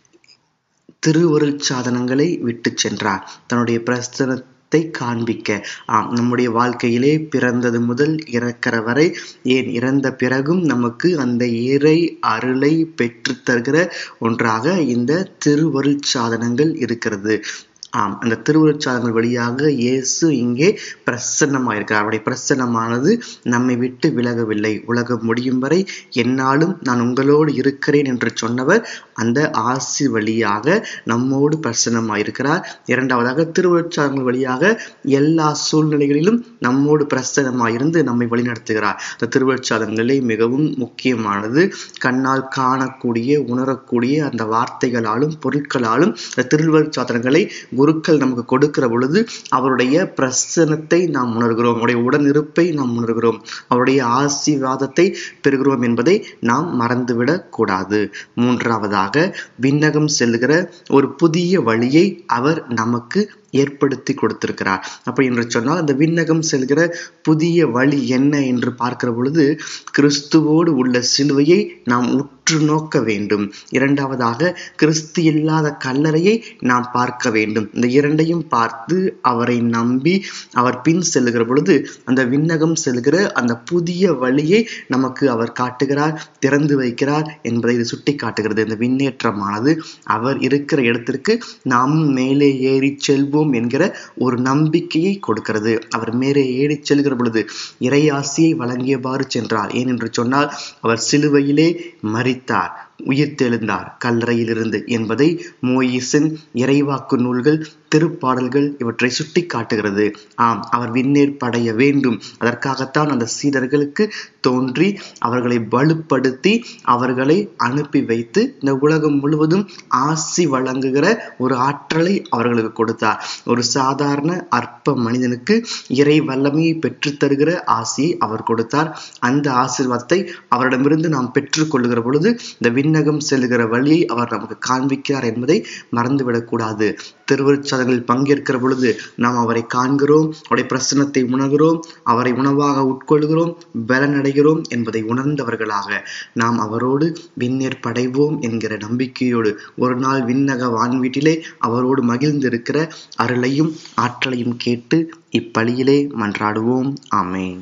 திருவருள் சாதனங்களை விட்டு சென்றார் தன்னுடைய பிரசனத்தை காண்பிக்க ஆம் நம்முடைய வாழ்க்கையிலே பிறந்தது முதல் இறக்கிற வரை ஏன் இறந்த பிறகும் நமக்கு அந்த இறை அருளை பெற்று தருகிற ஒன்றாக இந்த திருவருள் சாதனங்கள் இருக்கிறது ஆம் அந்த திருவுருட்சாதங்கள் வழியாக இயேசு இங்கே பிரசன்னமாயிருக்கிறார் அவருடைய பிரசன்னமானது நம்மை விட்டு விலகவில்லை உலகம் முடியும் வரை என்னாலும் நான் உங்களோடு இருக்கிறேன் என்று சொன்னவர் அந்த ஆசி வழியாக நம்மோடு பிரசன்னமாயிருக்கிறார் இரண்டாவதாக திருவுருட்சாதங்கள் வழியாக எல்லா சூழ்நிலைகளிலும் நம்மோடு பிரசன்னமாயிருந்து நம்மை வழிநடத்துகிறார் அந்த திருவுருட்சாதங்களே மிகவும் முக்கியமானது கண்ணால் காணக்கூடிய உணரக்கூடிய அந்த வார்த்தைகளாலும் பொருட்களாலும் அந்த திருவருட்சாதனங்களை குருக்கள் நமக்கு கொடுக்கிற பொழுது அவருடைய பிரசனத்தை நாம் உணர்கிறோம் அவருடைய உடனிருப்பை நாம் உணர்கிறோம் அவருடைய ஆசீர்வாதத்தை பெறுகிறோம் என்பதை நாம் மறந்துவிடக் கூடாது மூன்றாவதாக விண்ணகம் செல்கிற ஒரு புதிய வழியை அவர் நமக்கு ஏற்படுத்தி கொடுத்திருக்கிறார் அப்படி என்று சொன்னால் அந்த விண்ணகம் செல்கிற புதிய வழி என்ன என்று பார்க்கிற பொழுது கிறிஸ்துவோடு உள்ள சிலுவையை நாம் உற்று நோக்க வேண்டும் இரண்டாவதாக கிறிஸ்து இல்லாத கல்லறையை நாம் பார்க்க வேண்டும் இந்த இரண்டையும் பார்த்து அவரை நம்பி அவர் பின் செல்லுகிற பொழுது அந்த விண்ணகம் செல்கிற அந்த புதிய வழியை நமக்கு அவர் காட்டுகிறார் திறந்து வைக்கிறார் என்பதை இது சுட்டி காட்டுகிறது இந்த விண்ணேற்றமானது அவர் இருக்கிற இடத்திற்கு நாம் மேலே ஏறி செல்வோம் செல்வோம் என்கிற ஒரு நம்பிக்கையை கொடுக்கிறது அவர் மேலே ஏறி செல்கிற பொழுது இறையாசியை வழங்கியவாறு சென்றார் ஏனென்று சொன்னால் அவர் சிலுவையிலே மறித்தார் உயிர்த்தெழுந்தார் கல்லறையிலிருந்து என்பதை மோயிசின் இறைவாக்கு நூல்கள் திருப்பாடல்கள் இவற்றை சுட்டி காட்டுகிறது ஆம் அவர் விண்ணேற்படைய வேண்டும் அதற்காகத்தான் அந்த சீடர்களுக்கு தோன்றி அவர்களை வலுப்படுத்தி அவர்களை அனுப்பி வைத்து இந்த உலகம் முழுவதும் ஆசி வழங்குகிற ஒரு ஆற்றலை அவர்களுக்கு கொடுத்தார் ஒரு சாதாரண அற்ப மனிதனுக்கு இறை வல்லமையை பெற்றுத் தருகிற ஆசியை அவர் கொடுத்தார் அந்த ஆசீர்வாதத்தை அவரிடமிருந்து நாம் பெற்றுக்கொள்ளுகிற பொழுது இந்த விண்ணகம் செல்லுகிற வழியை அவர் நமக்கு காண்பிக்கிறார் என்பதை மறந்துவிடக்கூடாது திருவருட்சாதங்களில் பங்கேற்கிற பொழுது நாம் அவரை காண்கிறோம் அவருடைய பிரசனத்தை உணர்கிறோம் அவரை உணவாக உட்கொள்கிறோம் பலனடைகிறோம் என்பதை உணர்ந்தவர்களாக நாம் அவரோடு விண்ணேற்படைவோம் என்கிற நம்பிக்கையோடு ஒரு நாள் விண்ணக வான்வீட்டிலே அவரோடு மகிழ்ந்திருக்கிற அருளையும் ஆற்றலையும் கேட்டு இப்பலியிலே மன்றாடுவோம் ஆமேன்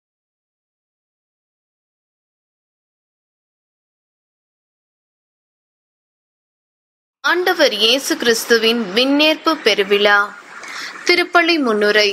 ஆண்டவர் இயேசு கிறிஸ்துவின் விண்ணேற்பு பெருவிழா திருப்பள்ளி முன்னுரை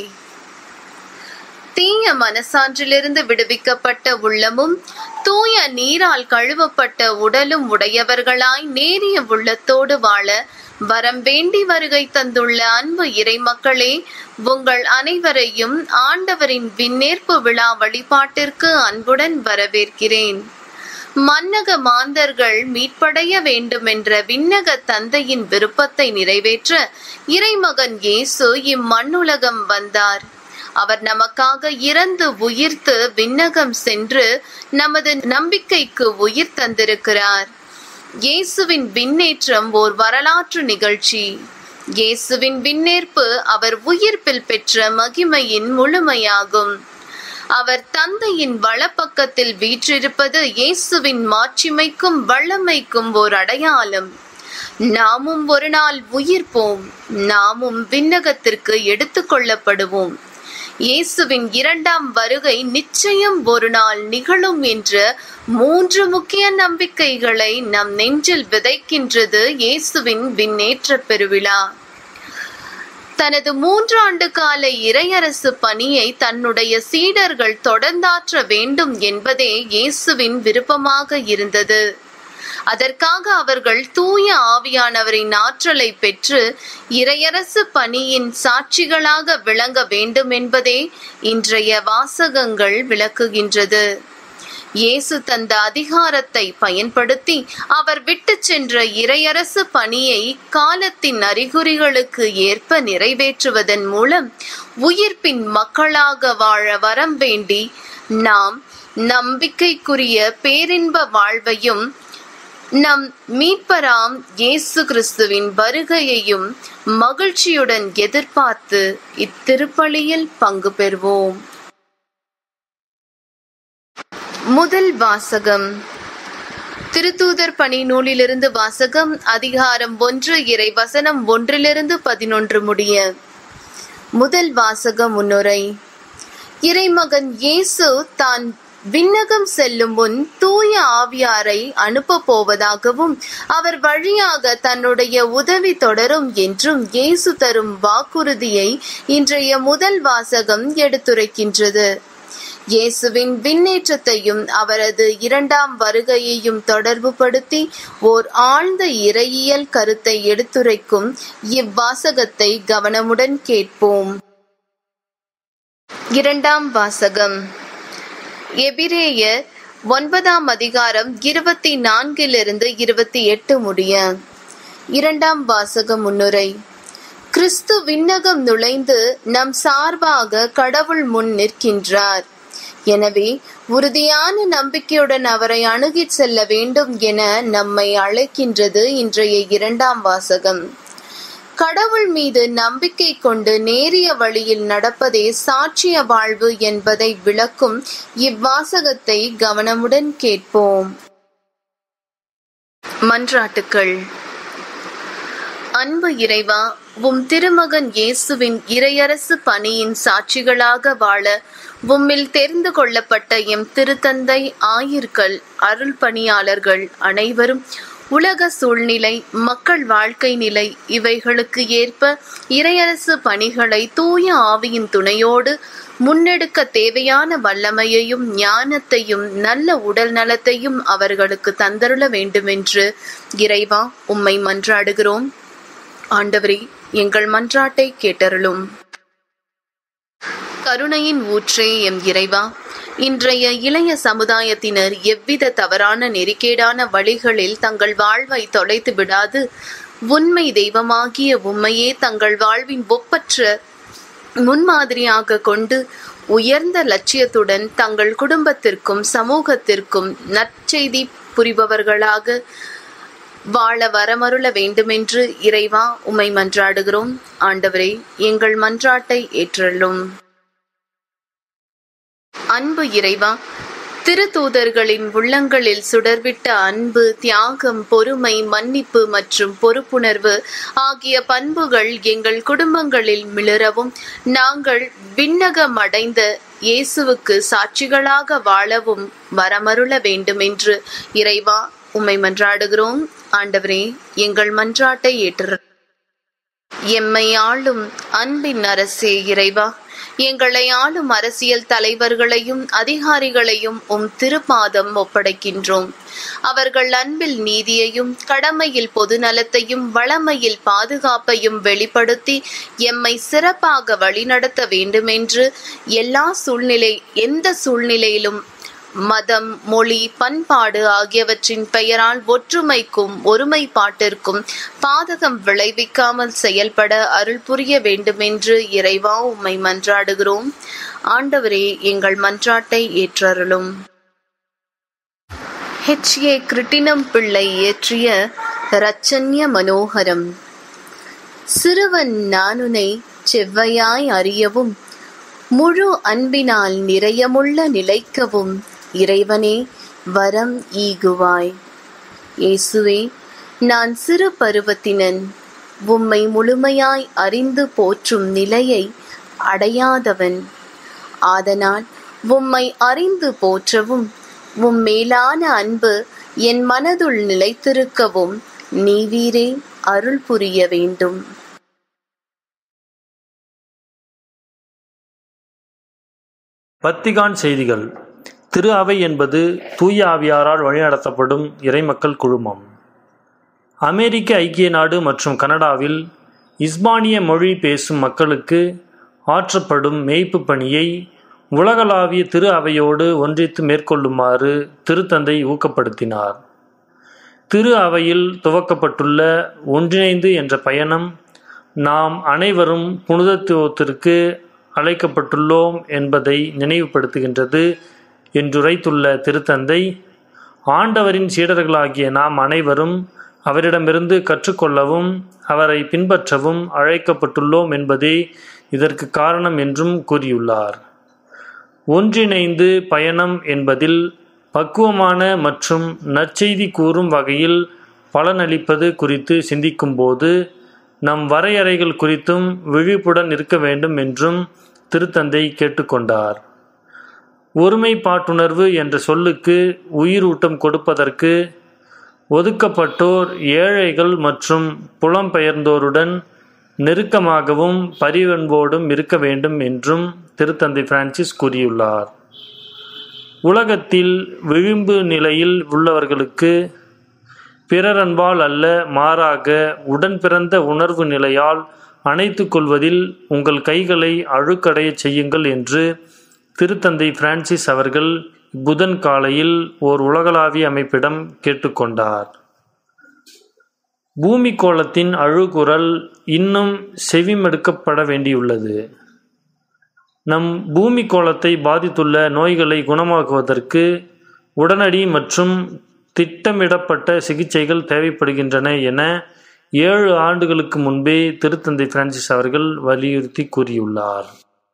தீய மனசான்றிலிருந்து விடுவிக்கப்பட்ட உள்ளமும் தூய நீரால் கழுவப்பட்ட உடலும் உடையவர்களாய் நேரிய உள்ளத்தோடு வாழ வரம் வேண்டி வருகை தந்துள்ள அன்பு இறைமக்களே உங்கள் அனைவரையும் ஆண்டவரின் விண்ணேற்பு விழா வழிபாட்டிற்கு அன்புடன் வரவேற்கிறேன் மன்னக மாந்தர்கள் மீட்படைய வேண்டுமென்ற விண்ணக தந்தையின் விருப்பத்தை நிறைவேற்ற இறைமகன் இயேசு இம்மண்ணுலகம் வந்தார் அவர் நமக்காக இறந்து உயிர்த்து விண்ணகம் சென்று நமது நம்பிக்கைக்கு உயிர் தந்திருக்கிறார் இயேசுவின் விண்ணேற்றம் ஓர் வரலாற்று நிகழ்ச்சி இயேசுவின் விண்ணேற்பு அவர் உயிர்ப்பில் பெற்ற மகிமையின் முழுமையாகும் அவர் தந்தையின் வலப்பக்கத்தில் வீற்றிருப்பது இயேசுவின் மாட்சிமைக்கும் வல்லமைக்கும் ஓர் அடையாளம் நாமும் ஒரு நாள் உயிர்ப்போம் நாமும் விண்ணகத்திற்கு எடுத்துக் கொள்ளப்படுவோம் இயேசுவின் இரண்டாம் வருகை நிச்சயம் ஒரு நாள் நிகழும் என்ற மூன்று முக்கிய நம்பிக்கைகளை நம் நெஞ்சில் விதைக்கின்றது இயேசுவின் விண்ணேற்ற பெருவிழா தனது மூன்றாண்டு கால இறையரசு பணியை தன்னுடைய சீடர்கள் தொடர்ந்தாற்ற வேண்டும் என்பதே இயேசுவின் விருப்பமாக இருந்தது அதற்காக அவர்கள் தூய ஆவியானவரின் ஆற்றலை பெற்று இறையரசு பணியின் சாட்சிகளாக விளங்க வேண்டும் என்பதே இன்றைய வாசகங்கள் விளக்குகின்றது இயேசு தந்த அதிகாரத்தை பயன்படுத்தி அவர் விட்டு சென்ற இறையரசு பணியை காலத்தின் அறிகுறிகளுக்கு ஏற்ப நிறைவேற்றுவதன் மூலம் உயிர்ப்பின் மக்களாக வாழ வரம் வேண்டி நாம் நம்பிக்கைக்குரிய பேரின்ப வாழ்வையும் நம் மீட்பராம் இயேசு கிறிஸ்துவின் வருகையையும் மகிழ்ச்சியுடன் எதிர்பார்த்து இத்திருப்பலியில் பங்கு பெறுவோம் முதல் வாசகம் திருத்தூதர் பணி நூலிலிருந்து வாசகம் அதிகாரம் ஒன்று இறை வசனம் ஒன்றிலிருந்து பதினொன்று முடிய முதல் வாசக முன்னுரை இறைமகன் இயேசு தான் விண்ணகம் செல்லும் முன் தூய ஆவியாரை அனுப்ப போவதாகவும் அவர் வழியாக தன்னுடைய உதவி தொடரும் என்றும் இயேசு தரும் வாக்குறுதியை இன்றைய முதல் வாசகம் எடுத்துரைக்கின்றது இயேசுவின் விண்ணேற்றத்தையும் அவரது இரண்டாம் வருகையையும் தொடர்புபடுத்தி ஓர் ஆழ்ந்த இறையியல் கருத்தை எடுத்துரைக்கும் இவ்வாசகத்தை கவனமுடன் கேட்போம் இரண்டாம் வாசகம் எபிரேயர் ஒன்பதாம் அதிகாரம் இருபத்தி நான்கிலிருந்து இருபத்தி எட்டு முடிய இரண்டாம் வாசக முன்னுரை கிறிஸ்து விண்ணகம் நுழைந்து நம் சார்பாக கடவுள் முன் நிற்கின்றார் எனவே உறுதியான நம்பிக்கையுடன் அவரை அணுகிச் செல்ல வேண்டும் என நம்மை அழைக்கின்றது இன்றைய இரண்டாம் வாசகம் கடவுள் மீது நம்பிக்கை கொண்டு நேரிய வழியில் நடப்பதே சாட்சிய வாழ்வு என்பதை விளக்கும் இவ்வாசகத்தை கவனமுடன் கேட்போம் மன்றாட்டுக்கள் அன்பு இறைவா உம் திருமகன் இயேசுவின் இறையரசு பணியின் சாட்சிகளாக வாழ உம்மில் தெரிந்து கொள்ளப்பட்ட எம் திருத்தந்தை ஆயிர்கள் அருள் பணியாளர்கள் அனைவரும் உலக சூழ்நிலை மக்கள் வாழ்க்கை நிலை இவைகளுக்கு ஏற்ப இறையரசு பணிகளை தூய ஆவியின் துணையோடு முன்னெடுக்க தேவையான வல்லமையையும் ஞானத்தையும் நல்ல உடல் நலத்தையும் அவர்களுக்கு தந்தருள வேண்டுமென்று இறைவா உம்மை மன்றாடுகிறோம் ஆண்டவரே எங்கள் மன்றாட்டை கேட்டருளும் கருணையின் ஊற்றே எம் இறைவா இன்றைய இளைய சமுதாயத்தினர் எவ்வித தவறான நெறிக்கேடான வழிகளில் தங்கள் வாழ்வை தொலைத்து விடாது உண்மை தெய்வமாகிய உண்மையே தங்கள் வாழ்வின் ஒப்பற்ற முன்மாதிரியாக கொண்டு உயர்ந்த லட்சியத்துடன் தங்கள் குடும்பத்திற்கும் சமூகத்திற்கும் நற்செய்தி புரிபவர்களாக வாழ வரமருள வேண்டுமென்று இறைவா உம்மை மன்றாடுகிறோம் ஆண்டவரே எங்கள் மன்றாட்டை ஏற்றலும் அன்பு இறைவா திருத்தூதர்களின் உள்ளங்களில் சுடர்விட்ட அன்பு தியாகம் பொறுமை மன்னிப்பு மற்றும் பொறுப்புணர்வு ஆகிய பண்புகள் எங்கள் குடும்பங்களில் மிளரவும் நாங்கள் விண்ணகம் அடைந்த இயேசுவுக்கு சாட்சிகளாக வாழவும் வரமருள வேண்டுமென்று இறைவா உம்மை மன்றாடுகிறோம் ஆண்டவரே எங்கள் மன்றாட்டை ஏற்று எம்மை ஆளும் அன்பின் அரசே இறைவா எங்களை ஆளும் அரசியல் தலைவர்களையும் அதிகாரிகளையும் உம் திருப்பாதம் ஒப்படைக்கின்றோம் அவர்கள் அன்பில் நீதியையும் கடமையில் பொதுநலத்தையும் வளமையில் பாதுகாப்பையும் வெளிப்படுத்தி எம்மை சிறப்பாக வழிநடத்த வேண்டுமென்று எல்லா சூழ்நிலை எந்த சூழ்நிலையிலும் மதம் மொழி பண்பாடு ஆகியவற்றின் பெயரால் ஒற்றுமைக்கும் ஒருமைப்பாட்டிற்கும் பாதகம் விளைவிக்காமல் செயல்பட அருள் புரிய வேண்டுமென்று இறைவா உம்மை மன்றாடுகிறோம் ஆண்டவரே எங்கள் மன்றாட்டை ஏற்றருளும் ஹெச் ஏ கிருட்டினம் பிள்ளை இயற்றிய ரச்சன்ய மனோகரம் சிறுவன் நானுனை செவ்வையாய் அறியவும் முழு அன்பினால் நிறையமுள்ள நிலைக்கவும் இறைவனே வரம் ஈகுவாய் இயேசுவே நான் சிறு பருவத்தினன் உம்மை முழுமையாய் அறிந்து போற்றும் நிலையை அடையாதவன் ஆதனால் உம்மை அறிந்து போற்றவும் உம் மேலான அன்பு என் மனதுள் நிலைத்திருக்கவும் நீவீரே அருள் புரிய வேண்டும் பத்திகான் செய்திகள் திரு அவை என்பது தூய ஆவியாரால் வழிநடத்தப்படும் இறைமக்கள் குழுமம் அமெரிக்க ஐக்கிய நாடு மற்றும் கனடாவில் இஸ்பானிய மொழி பேசும் மக்களுக்கு ஆற்றப்படும் மேய்ப்பு பணியை உலகளாவிய திரு அவையோடு ஒன்றித்து மேற்கொள்ளுமாறு திருத்தந்தை ஊக்கப்படுத்தினார் திரு அவையில் துவக்கப்பட்டுள்ள ஒன்றிணைந்து என்ற பயணம் நாம் அனைவரும் புனிதத்துவத்திற்கு அழைக்கப்பட்டுள்ளோம் என்பதை நினைவுபடுத்துகின்றது என்றுரைத்துள்ள திருத்தந்தை ஆண்டவரின் சீடர்களாகிய நாம் அனைவரும் அவரிடமிருந்து கற்றுக்கொள்ளவும் அவரை பின்பற்றவும் அழைக்கப்பட்டுள்ளோம் என்பதே இதற்கு காரணம் என்றும் கூறியுள்ளார் ஒன்றிணைந்து பயணம் என்பதில் பக்குவமான மற்றும் நற்செய்தி கூறும் வகையில் பலனளிப்பது குறித்து சிந்திக்கும்போது நம் வரையறைகள் குறித்தும் விழிப்புடன் இருக்க வேண்டும் என்றும் திருத்தந்தை கேட்டுக்கொண்டார் ஒருமைப்பாட்டுணர்வு என்ற சொல்லுக்கு உயிரூட்டம் கொடுப்பதற்கு ஒதுக்கப்பட்டோர் ஏழைகள் மற்றும் புலம்பெயர்ந்தோருடன் நெருக்கமாகவும் பரிவன்போடும் இருக்க வேண்டும் என்றும் திருத்தந்தை பிரான்சிஸ் கூறியுள்ளார் உலகத்தில் விளிம்பு நிலையில் உள்ளவர்களுக்கு பிறரன்பால் அல்ல மாறாக உடன் பிறந்த உணர்வு நிலையால் அணைத்து கொள்வதில் உங்கள் கைகளை அழுக்கடைய செய்யுங்கள் என்று திருத்தந்தை பிரான்சிஸ் அவர்கள் புதன் காலையில் ஓர் உலகளாவிய அமைப்பிடம் கேட்டுக்கொண்டார் பூமி கோளத்தின் அழுகுரல் இன்னும் செவிமடுக்கப்பட வேண்டியுள்ளது நம் பூமி கோளத்தை பாதித்துள்ள நோய்களை குணமாக்குவதற்கு உடனடி மற்றும் திட்டமிடப்பட்ட சிகிச்சைகள் தேவைப்படுகின்றன என ஏழு ஆண்டுகளுக்கு முன்பே திருத்தந்தை பிரான்சிஸ் அவர்கள் வலியுறுத்தி கூறியுள்ளார்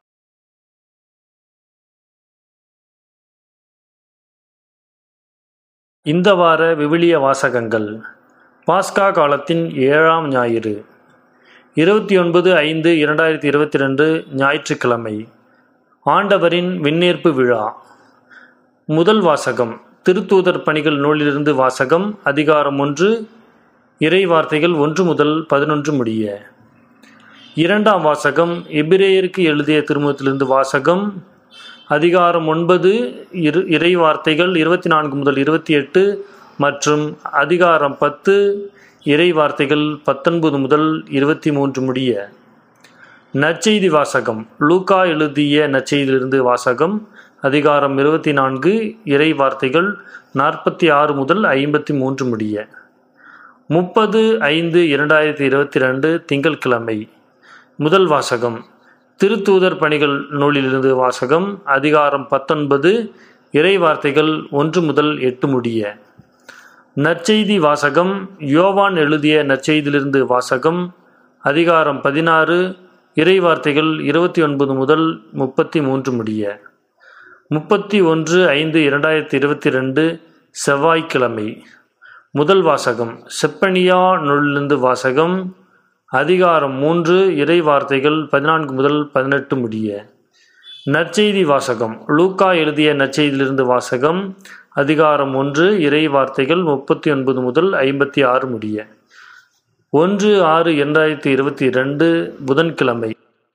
இந்த வார விவிலிய வாசகங்கள் பாஸ்கா காலத்தின் ஏழாம் ஞாயிறு இருபத்தி ஒன்பது ஐந்து இரண்டாயிரத்தி இருபத்தி ரெண்டு ஞாயிற்றுக்கிழமை ஆண்டவரின் விண்ணேற்பு விழா முதல் வாசகம் திருத்தூதர் பணிகள் நூலிலிருந்து வாசகம் அதிகாரம் ஒன்று இறை வார்த்தைகள் ஒன்று முதல் பதினொன்று முடிய இரண்டாம் வாசகம் எபிரேயருக்கு எழுதிய திருமுகத்திலிருந்து வாசகம் அதிகாரம் ஒன்பது இரு இறை வார்த்தைகள் இருபத்தி நான்கு முதல் இருபத்தி எட்டு மற்றும் அதிகாரம் பத்து இறை வார்த்தைகள் பத்தொன்பது முதல் இருபத்தி மூன்று முடிய நற்செய்தி வாசகம் லூக்கா எழுதிய நற்செய்தியிலிருந்து வாசகம் அதிகாரம் இருபத்தி நான்கு இறை வார்த்தைகள் நாற்பத்தி ஆறு முதல் ஐம்பத்தி மூன்று முடிய முப்பது ஐந்து இரண்டாயிரத்தி இருபத்தி ரெண்டு திங்கட்கிழமை முதல் வாசகம் திருத்தூதர் பணிகள் நூலிலிருந்து வாசகம் அதிகாரம் பத்தொன்பது இறை வார்த்தைகள் ஒன்று முதல் எட்டு முடிய நற்செய்தி வாசகம் யோவான் எழுதிய நற்செய்தியிலிருந்து வாசகம் அதிகாரம் பதினாறு இறை வார்த்தைகள் இருபத்தி ஒன்பது முதல் முப்பத்தி மூன்று முடிய முப்பத்தி ஒன்று ஐந்து இரண்டாயிரத்தி இருபத்தி ரெண்டு செவ்வாய்க்கிழமை முதல் வாசகம் செப்பனியா நூலிலிருந்து வாசகம் அதிகாரம் மூன்று இறை வார்த்தைகள் பதினான்கு முதல் பதினெட்டு முடிய நற்செய்தி வாசகம் லூக்கா எழுதிய நற்செய்தியிலிருந்து வாசகம் அதிகாரம் ஒன்று இறை வார்த்தைகள் முப்பத்தி ஒன்பது முதல் ஐம்பத்தி ஆறு முடிய ஒன்று ஆறு இரண்டாயிரத்தி இருபத்தி ரெண்டு புதன்கிழமை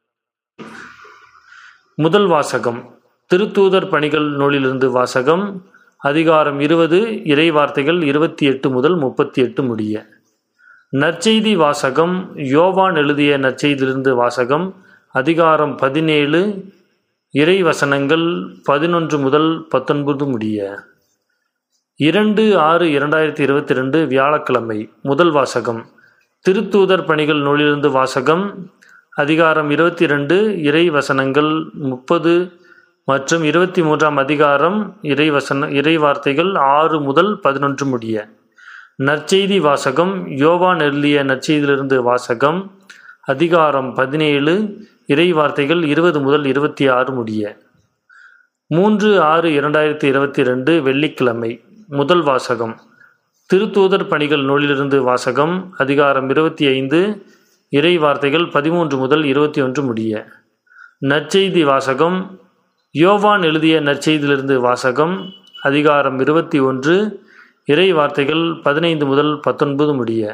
முதல் வாசகம் திருத்தூதர் பணிகள் நூலிலிருந்து வாசகம் அதிகாரம் இருபது இறை வார்த்தைகள் இருபத்தி எட்டு முதல் முப்பத்தி எட்டு முடிய நற்செய்தி வாசகம் யோவான் எழுதிய நற்செய்தியிலிருந்து வாசகம் அதிகாரம் பதினேழு இறை வசனங்கள் பதினொன்று முதல் பத்தொன்பது முடிய இரண்டு ஆறு இரண்டாயிரத்தி இருபத்தி ரெண்டு வியாழக்கிழமை முதல் வாசகம் திருத்தூதர் பணிகள் நூலிலிருந்து வாசகம் அதிகாரம் இருபத்தி ரெண்டு இறை வசனங்கள் முப்பது மற்றும் இருபத்தி மூன்றாம் அதிகாரம் இறை வசன இறை வார்த்தைகள் ஆறு முதல் பதினொன்று முடிய நற்செய்தி வாசகம் யோவான் எழுதிய நற்செய்தியிலிருந்து வாசகம் அதிகாரம் பதினேழு இறை வார்த்தைகள் இருபது முதல் இருபத்தி ஆறு முடிய மூன்று ஆறு இரண்டாயிரத்தி இருபத்தி ரெண்டு வெள்ளிக்கிழமை முதல் வாசகம் திருத்தூதர் பணிகள் நூலிலிருந்து வாசகம் அதிகாரம் இருபத்தி ஐந்து இறை வார்த்தைகள் பதிமூன்று முதல் இருபத்தி ஒன்று முடிய நற்செய்தி வாசகம் யோவான் எழுதிய நற்செய்தியிலிருந்து வாசகம் அதிகாரம் இருபத்தி ஒன்று இறை வார்த்தைகள் பதினைந்து முதல் பத்தொன்பது முடிய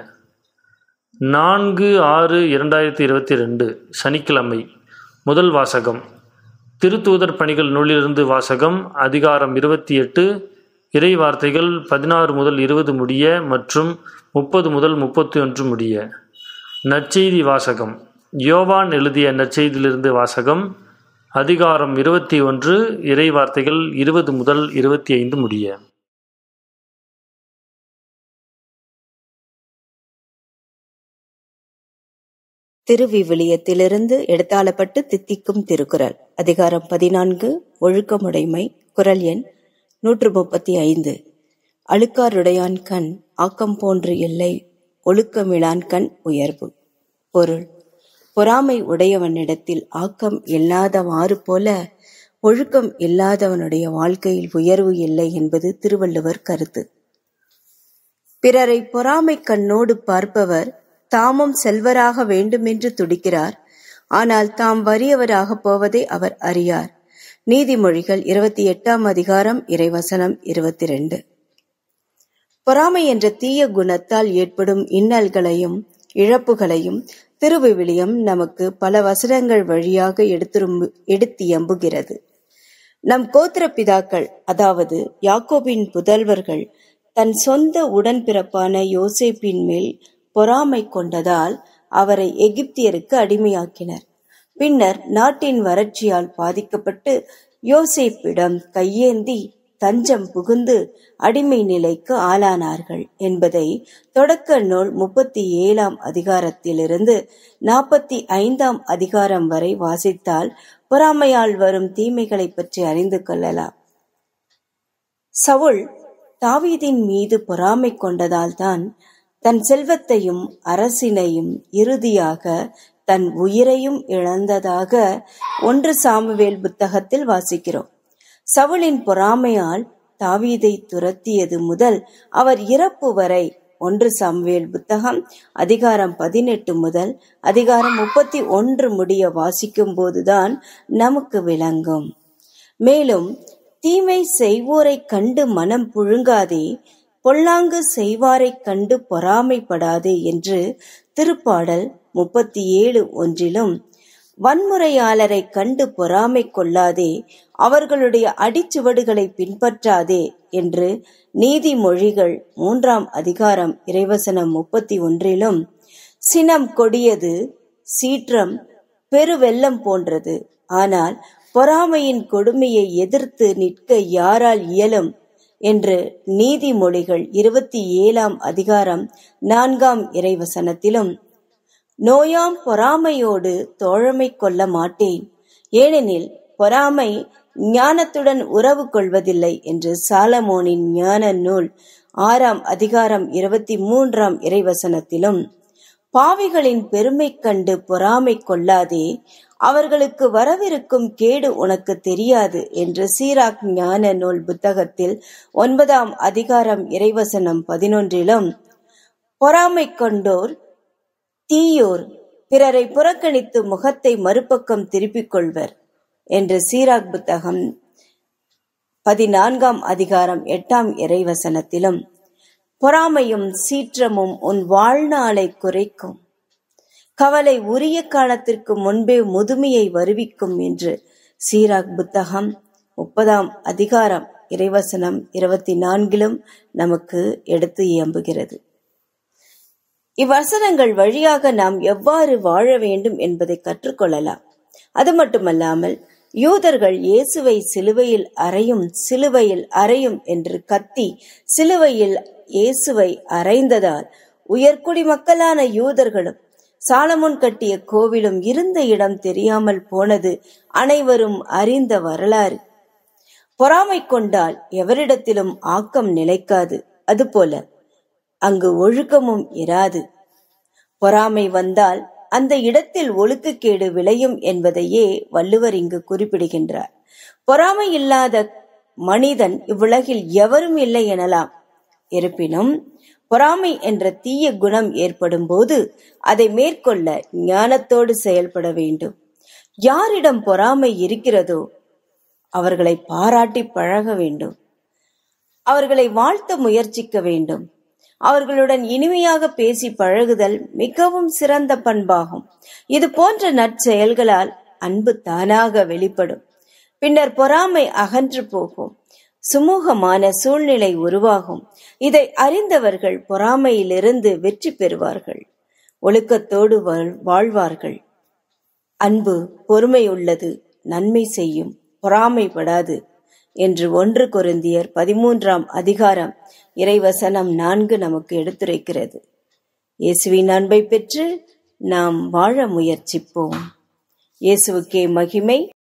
நான்கு ஆறு இரண்டாயிரத்தி இருபத்தி ரெண்டு சனிக்கிழமை முதல் வாசகம் திருத்தூதர் பணிகள் நூலிலிருந்து வாசகம் அதிகாரம் இருபத்தி எட்டு இறை வார்த்தைகள் பதினாறு முதல் இருபது முடிய மற்றும் முப்பது முதல் முப்பத்தி ஒன்று முடிய நற்செய்தி வாசகம் யோவான் எழுதிய நற்செய்தியிலிருந்து வாசகம் அதிகாரம் இருபத்தி ஒன்று இறை வார்த்தைகள் இருபது முதல் இருபத்தி ஐந்து முடிய திருவிவிலியத்திலிருந்து எடுத்தாளப்பட்டு தித்திக்கும் திருக்குறள் அதிகாரம் பதினான்கு ஒழுக்கமுடைமை குரல் எண் நூற்று முப்பத்தி ஐந்து அழுக்காருடையான் கண் ஆக்கம் போன்று இல்லை ஒழுக்கமிழான் கண் உயர்வு பொருள் பொறாமை உடையவனிடத்தில் ஆக்கம் இல்லாதவாறு போல ஒழுக்கம் இல்லாதவனுடைய வாழ்க்கையில் உயர்வு இல்லை என்பது திருவள்ளுவர் கருத்து பிறரை பொறாமை கண்ணோடு பார்ப்பவர் தாமும் செல்வராக வேண்டுமென்று துடிக்கிறார் ஆனால் தாம் வறியவராக போவதை அவர் அறியார் நீதிமொழிகள் இருபத்தி எட்டாம் அதிகாரம் இறைவசனம் இருபத்தி ரெண்டு பொறாமை என்ற தீய குணத்தால் ஏற்படும் இன்னல்களையும் இழப்புகளையும் திருவிவிலியம் நமக்கு பல வசனங்கள் வழியாக எடுத்துரும் எடுத்து எம்புகிறது நம் கோத்திர பிதாக்கள் அதாவது யாக்கோபின் புதல்வர்கள் தன் சொந்த உடன்பிறப்பான யோசேப்பின் மேல் பொறாமை கொண்டதால் அவரை எகிப்தியருக்கு அடிமையாக்கினர் பின்னர் நாட்டின் வறட்சியால் பாதிக்கப்பட்டு யோசேப்பிடம் கையேந்தி தஞ்சம் புகுந்து அடிமை நிலைக்கு ஆளானார்கள் என்பதை தொடக்க நூல் முப்பத்தி ஏழாம் அதிகாரத்திலிருந்து நாற்பத்தி ஐந்தாம் அதிகாரம் வரை வாசித்தால் பொறாமையால் வரும் தீமைகளை பற்றி அறிந்து கொள்ளலாம் சவுல் தாவீதின் மீது பொறாமை கொண்டதால்தான் தன் செல்வத்தையும் அரசினையும் இறுதியாக தன் உயிரையும் இழந்ததாக ஒன்று சாமுவேல் புத்தகத்தில் வாசிக்கிறோம் சவுளின் பொறாமையால் தாவீதை துரத்தியது முதல் அவர் இறப்பு வரை ஒன்று சாமுவேல் புத்தகம் அதிகாரம் பதினெட்டு முதல் அதிகாரம் முப்பத்தி ஒன்று முடிய வாசிக்கும் போதுதான் நமக்கு விளங்கும் மேலும் தீமை செய்வோரை கண்டு மனம் புழுங்காதே பொல்லாங்கு செய்வாரைக் கண்டு பொறாமைப்படாதே என்று திருப்பாடல் முப்பத்தி ஏழு ஒன்றிலும் வன்முறையாளரை கண்டு பொறாமை கொள்ளாதே அவர்களுடைய அடிச்சுவடுகளை பின்பற்றாதே என்று நீதிமொழிகள் மூன்றாம் அதிகாரம் இறைவசனம் முப்பத்தி ஒன்றிலும் சினம் கொடியது சீற்றம் பெருவெள்ளம் போன்றது ஆனால் பொறாமையின் கொடுமையை எதிர்த்து நிற்க யாரால் இயலும் என்று நீதிமொழிகள் இருபத்தி ஏழாம் அதிகாரம் நான்காம் இறைவசனத்திலும் நோயாம் பொறாமையோடு தோழமை கொள்ள மாட்டேன் ஏனெனில் பொறாமை ஞானத்துடன் உறவு கொள்வதில்லை என்று சாலமோனின் ஞான நூல் ஆறாம் அதிகாரம் இருபத்தி மூன்றாம் இறைவசனத்திலும் பாவிகளின் பெருமை கண்டு பொறாமை கொள்ளாதே அவர்களுக்கு வரவிருக்கும் கேடு உனக்கு தெரியாது என்று சீராக் ஞான நூல் புத்தகத்தில் ஒன்பதாம் அதிகாரம் இறைவசனம் பதினொன்றிலும் பொறாமை கொண்டோர் தீயோர் பிறரை புறக்கணித்து முகத்தை மறுபக்கம் திருப்பிக் கொள்வர் என்று சீராக் புத்தகம் பதினான்காம் அதிகாரம் எட்டாம் இறைவசனத்திலும் பொறாமையும் சீற்றமும் உன் வாழ்நாளை குறைக்கும் கவலை உரிய காலத்திற்கு முன்பே முதுமையை வருவிக்கும் என்று சீராக் புத்தகம் முப்பதாம் அதிகாரம் இறைவசனம் இருபத்தி நான்கிலும் நமக்கு எடுத்து இயம்புகிறது இவ்வசனங்கள் வழியாக நாம் எவ்வாறு வாழ வேண்டும் என்பதை கற்றுக்கொள்ளலாம் அது மட்டுமல்லாமல் யூதர்கள் இயேசுவை சிலுவையில் அறையும் சிலுவையில் அறையும் என்று கத்தி சிலுவையில் இயேசுவை அறைந்ததால் உயர்குடி மக்களான யூதர்களும் சாலமுன் கட்டிய கோவிலும் இருந்த இடம் தெரியாமல் போனது அனைவரும் அறிந்த வரலாறு பொறாமை கொண்டால் எவரிடத்திலும் ஆக்கம் நிலைக்காது அதுபோல அங்கு ஒழுக்கமும் இராது பொறாமை வந்தால் அந்த இடத்தில் ஒழுக்கக்கேடு விளையும் என்பதையே வள்ளுவர் இங்கு குறிப்பிடுகின்றார் பொறாமை இல்லாத மனிதன் இவ்வுலகில் எவரும் இல்லை எனலாம் இருப்பினும் பொறாமை என்ற தீய குணம் ஏற்படும் போது அதை மேற்கொள்ள ஞானத்தோடு செயல்பட வேண்டும் யாரிடம் பொறாமை இருக்கிறதோ அவர்களை பாராட்டி பழக வேண்டும் அவர்களை வாழ்த்த முயற்சிக்க வேண்டும் அவர்களுடன் இனிமையாக பேசி பழகுதல் மிகவும் சிறந்த பண்பாகும் இது போன்ற நற்செயல்களால் அன்பு தானாக வெளிப்படும் பின்னர் பொறாமை அகன்று போகும் சுமூகமான சூழ்நிலை உருவாகும் இதை அறிந்தவர்கள் பொறாமையிலிருந்து வெற்றி பெறுவார்கள் ஒழுக்கத்தோடு வாழ்- வாழ்வார்கள் அன்பு பொறுமை உள்ளது நன்மை செய்யும் பொறாமைப்படாது என்று ஒன்று கொரிந்தியர் பதிமூன்றாம் அதிகாரம் இறைவசனம் நான்கு நமக்கு எடுத்துரைக்கிறது இயேசுவின் அன்பை பெற்று நாம் வாழ முயற்சிப்போம் இயேசுவுக்கே மகிமை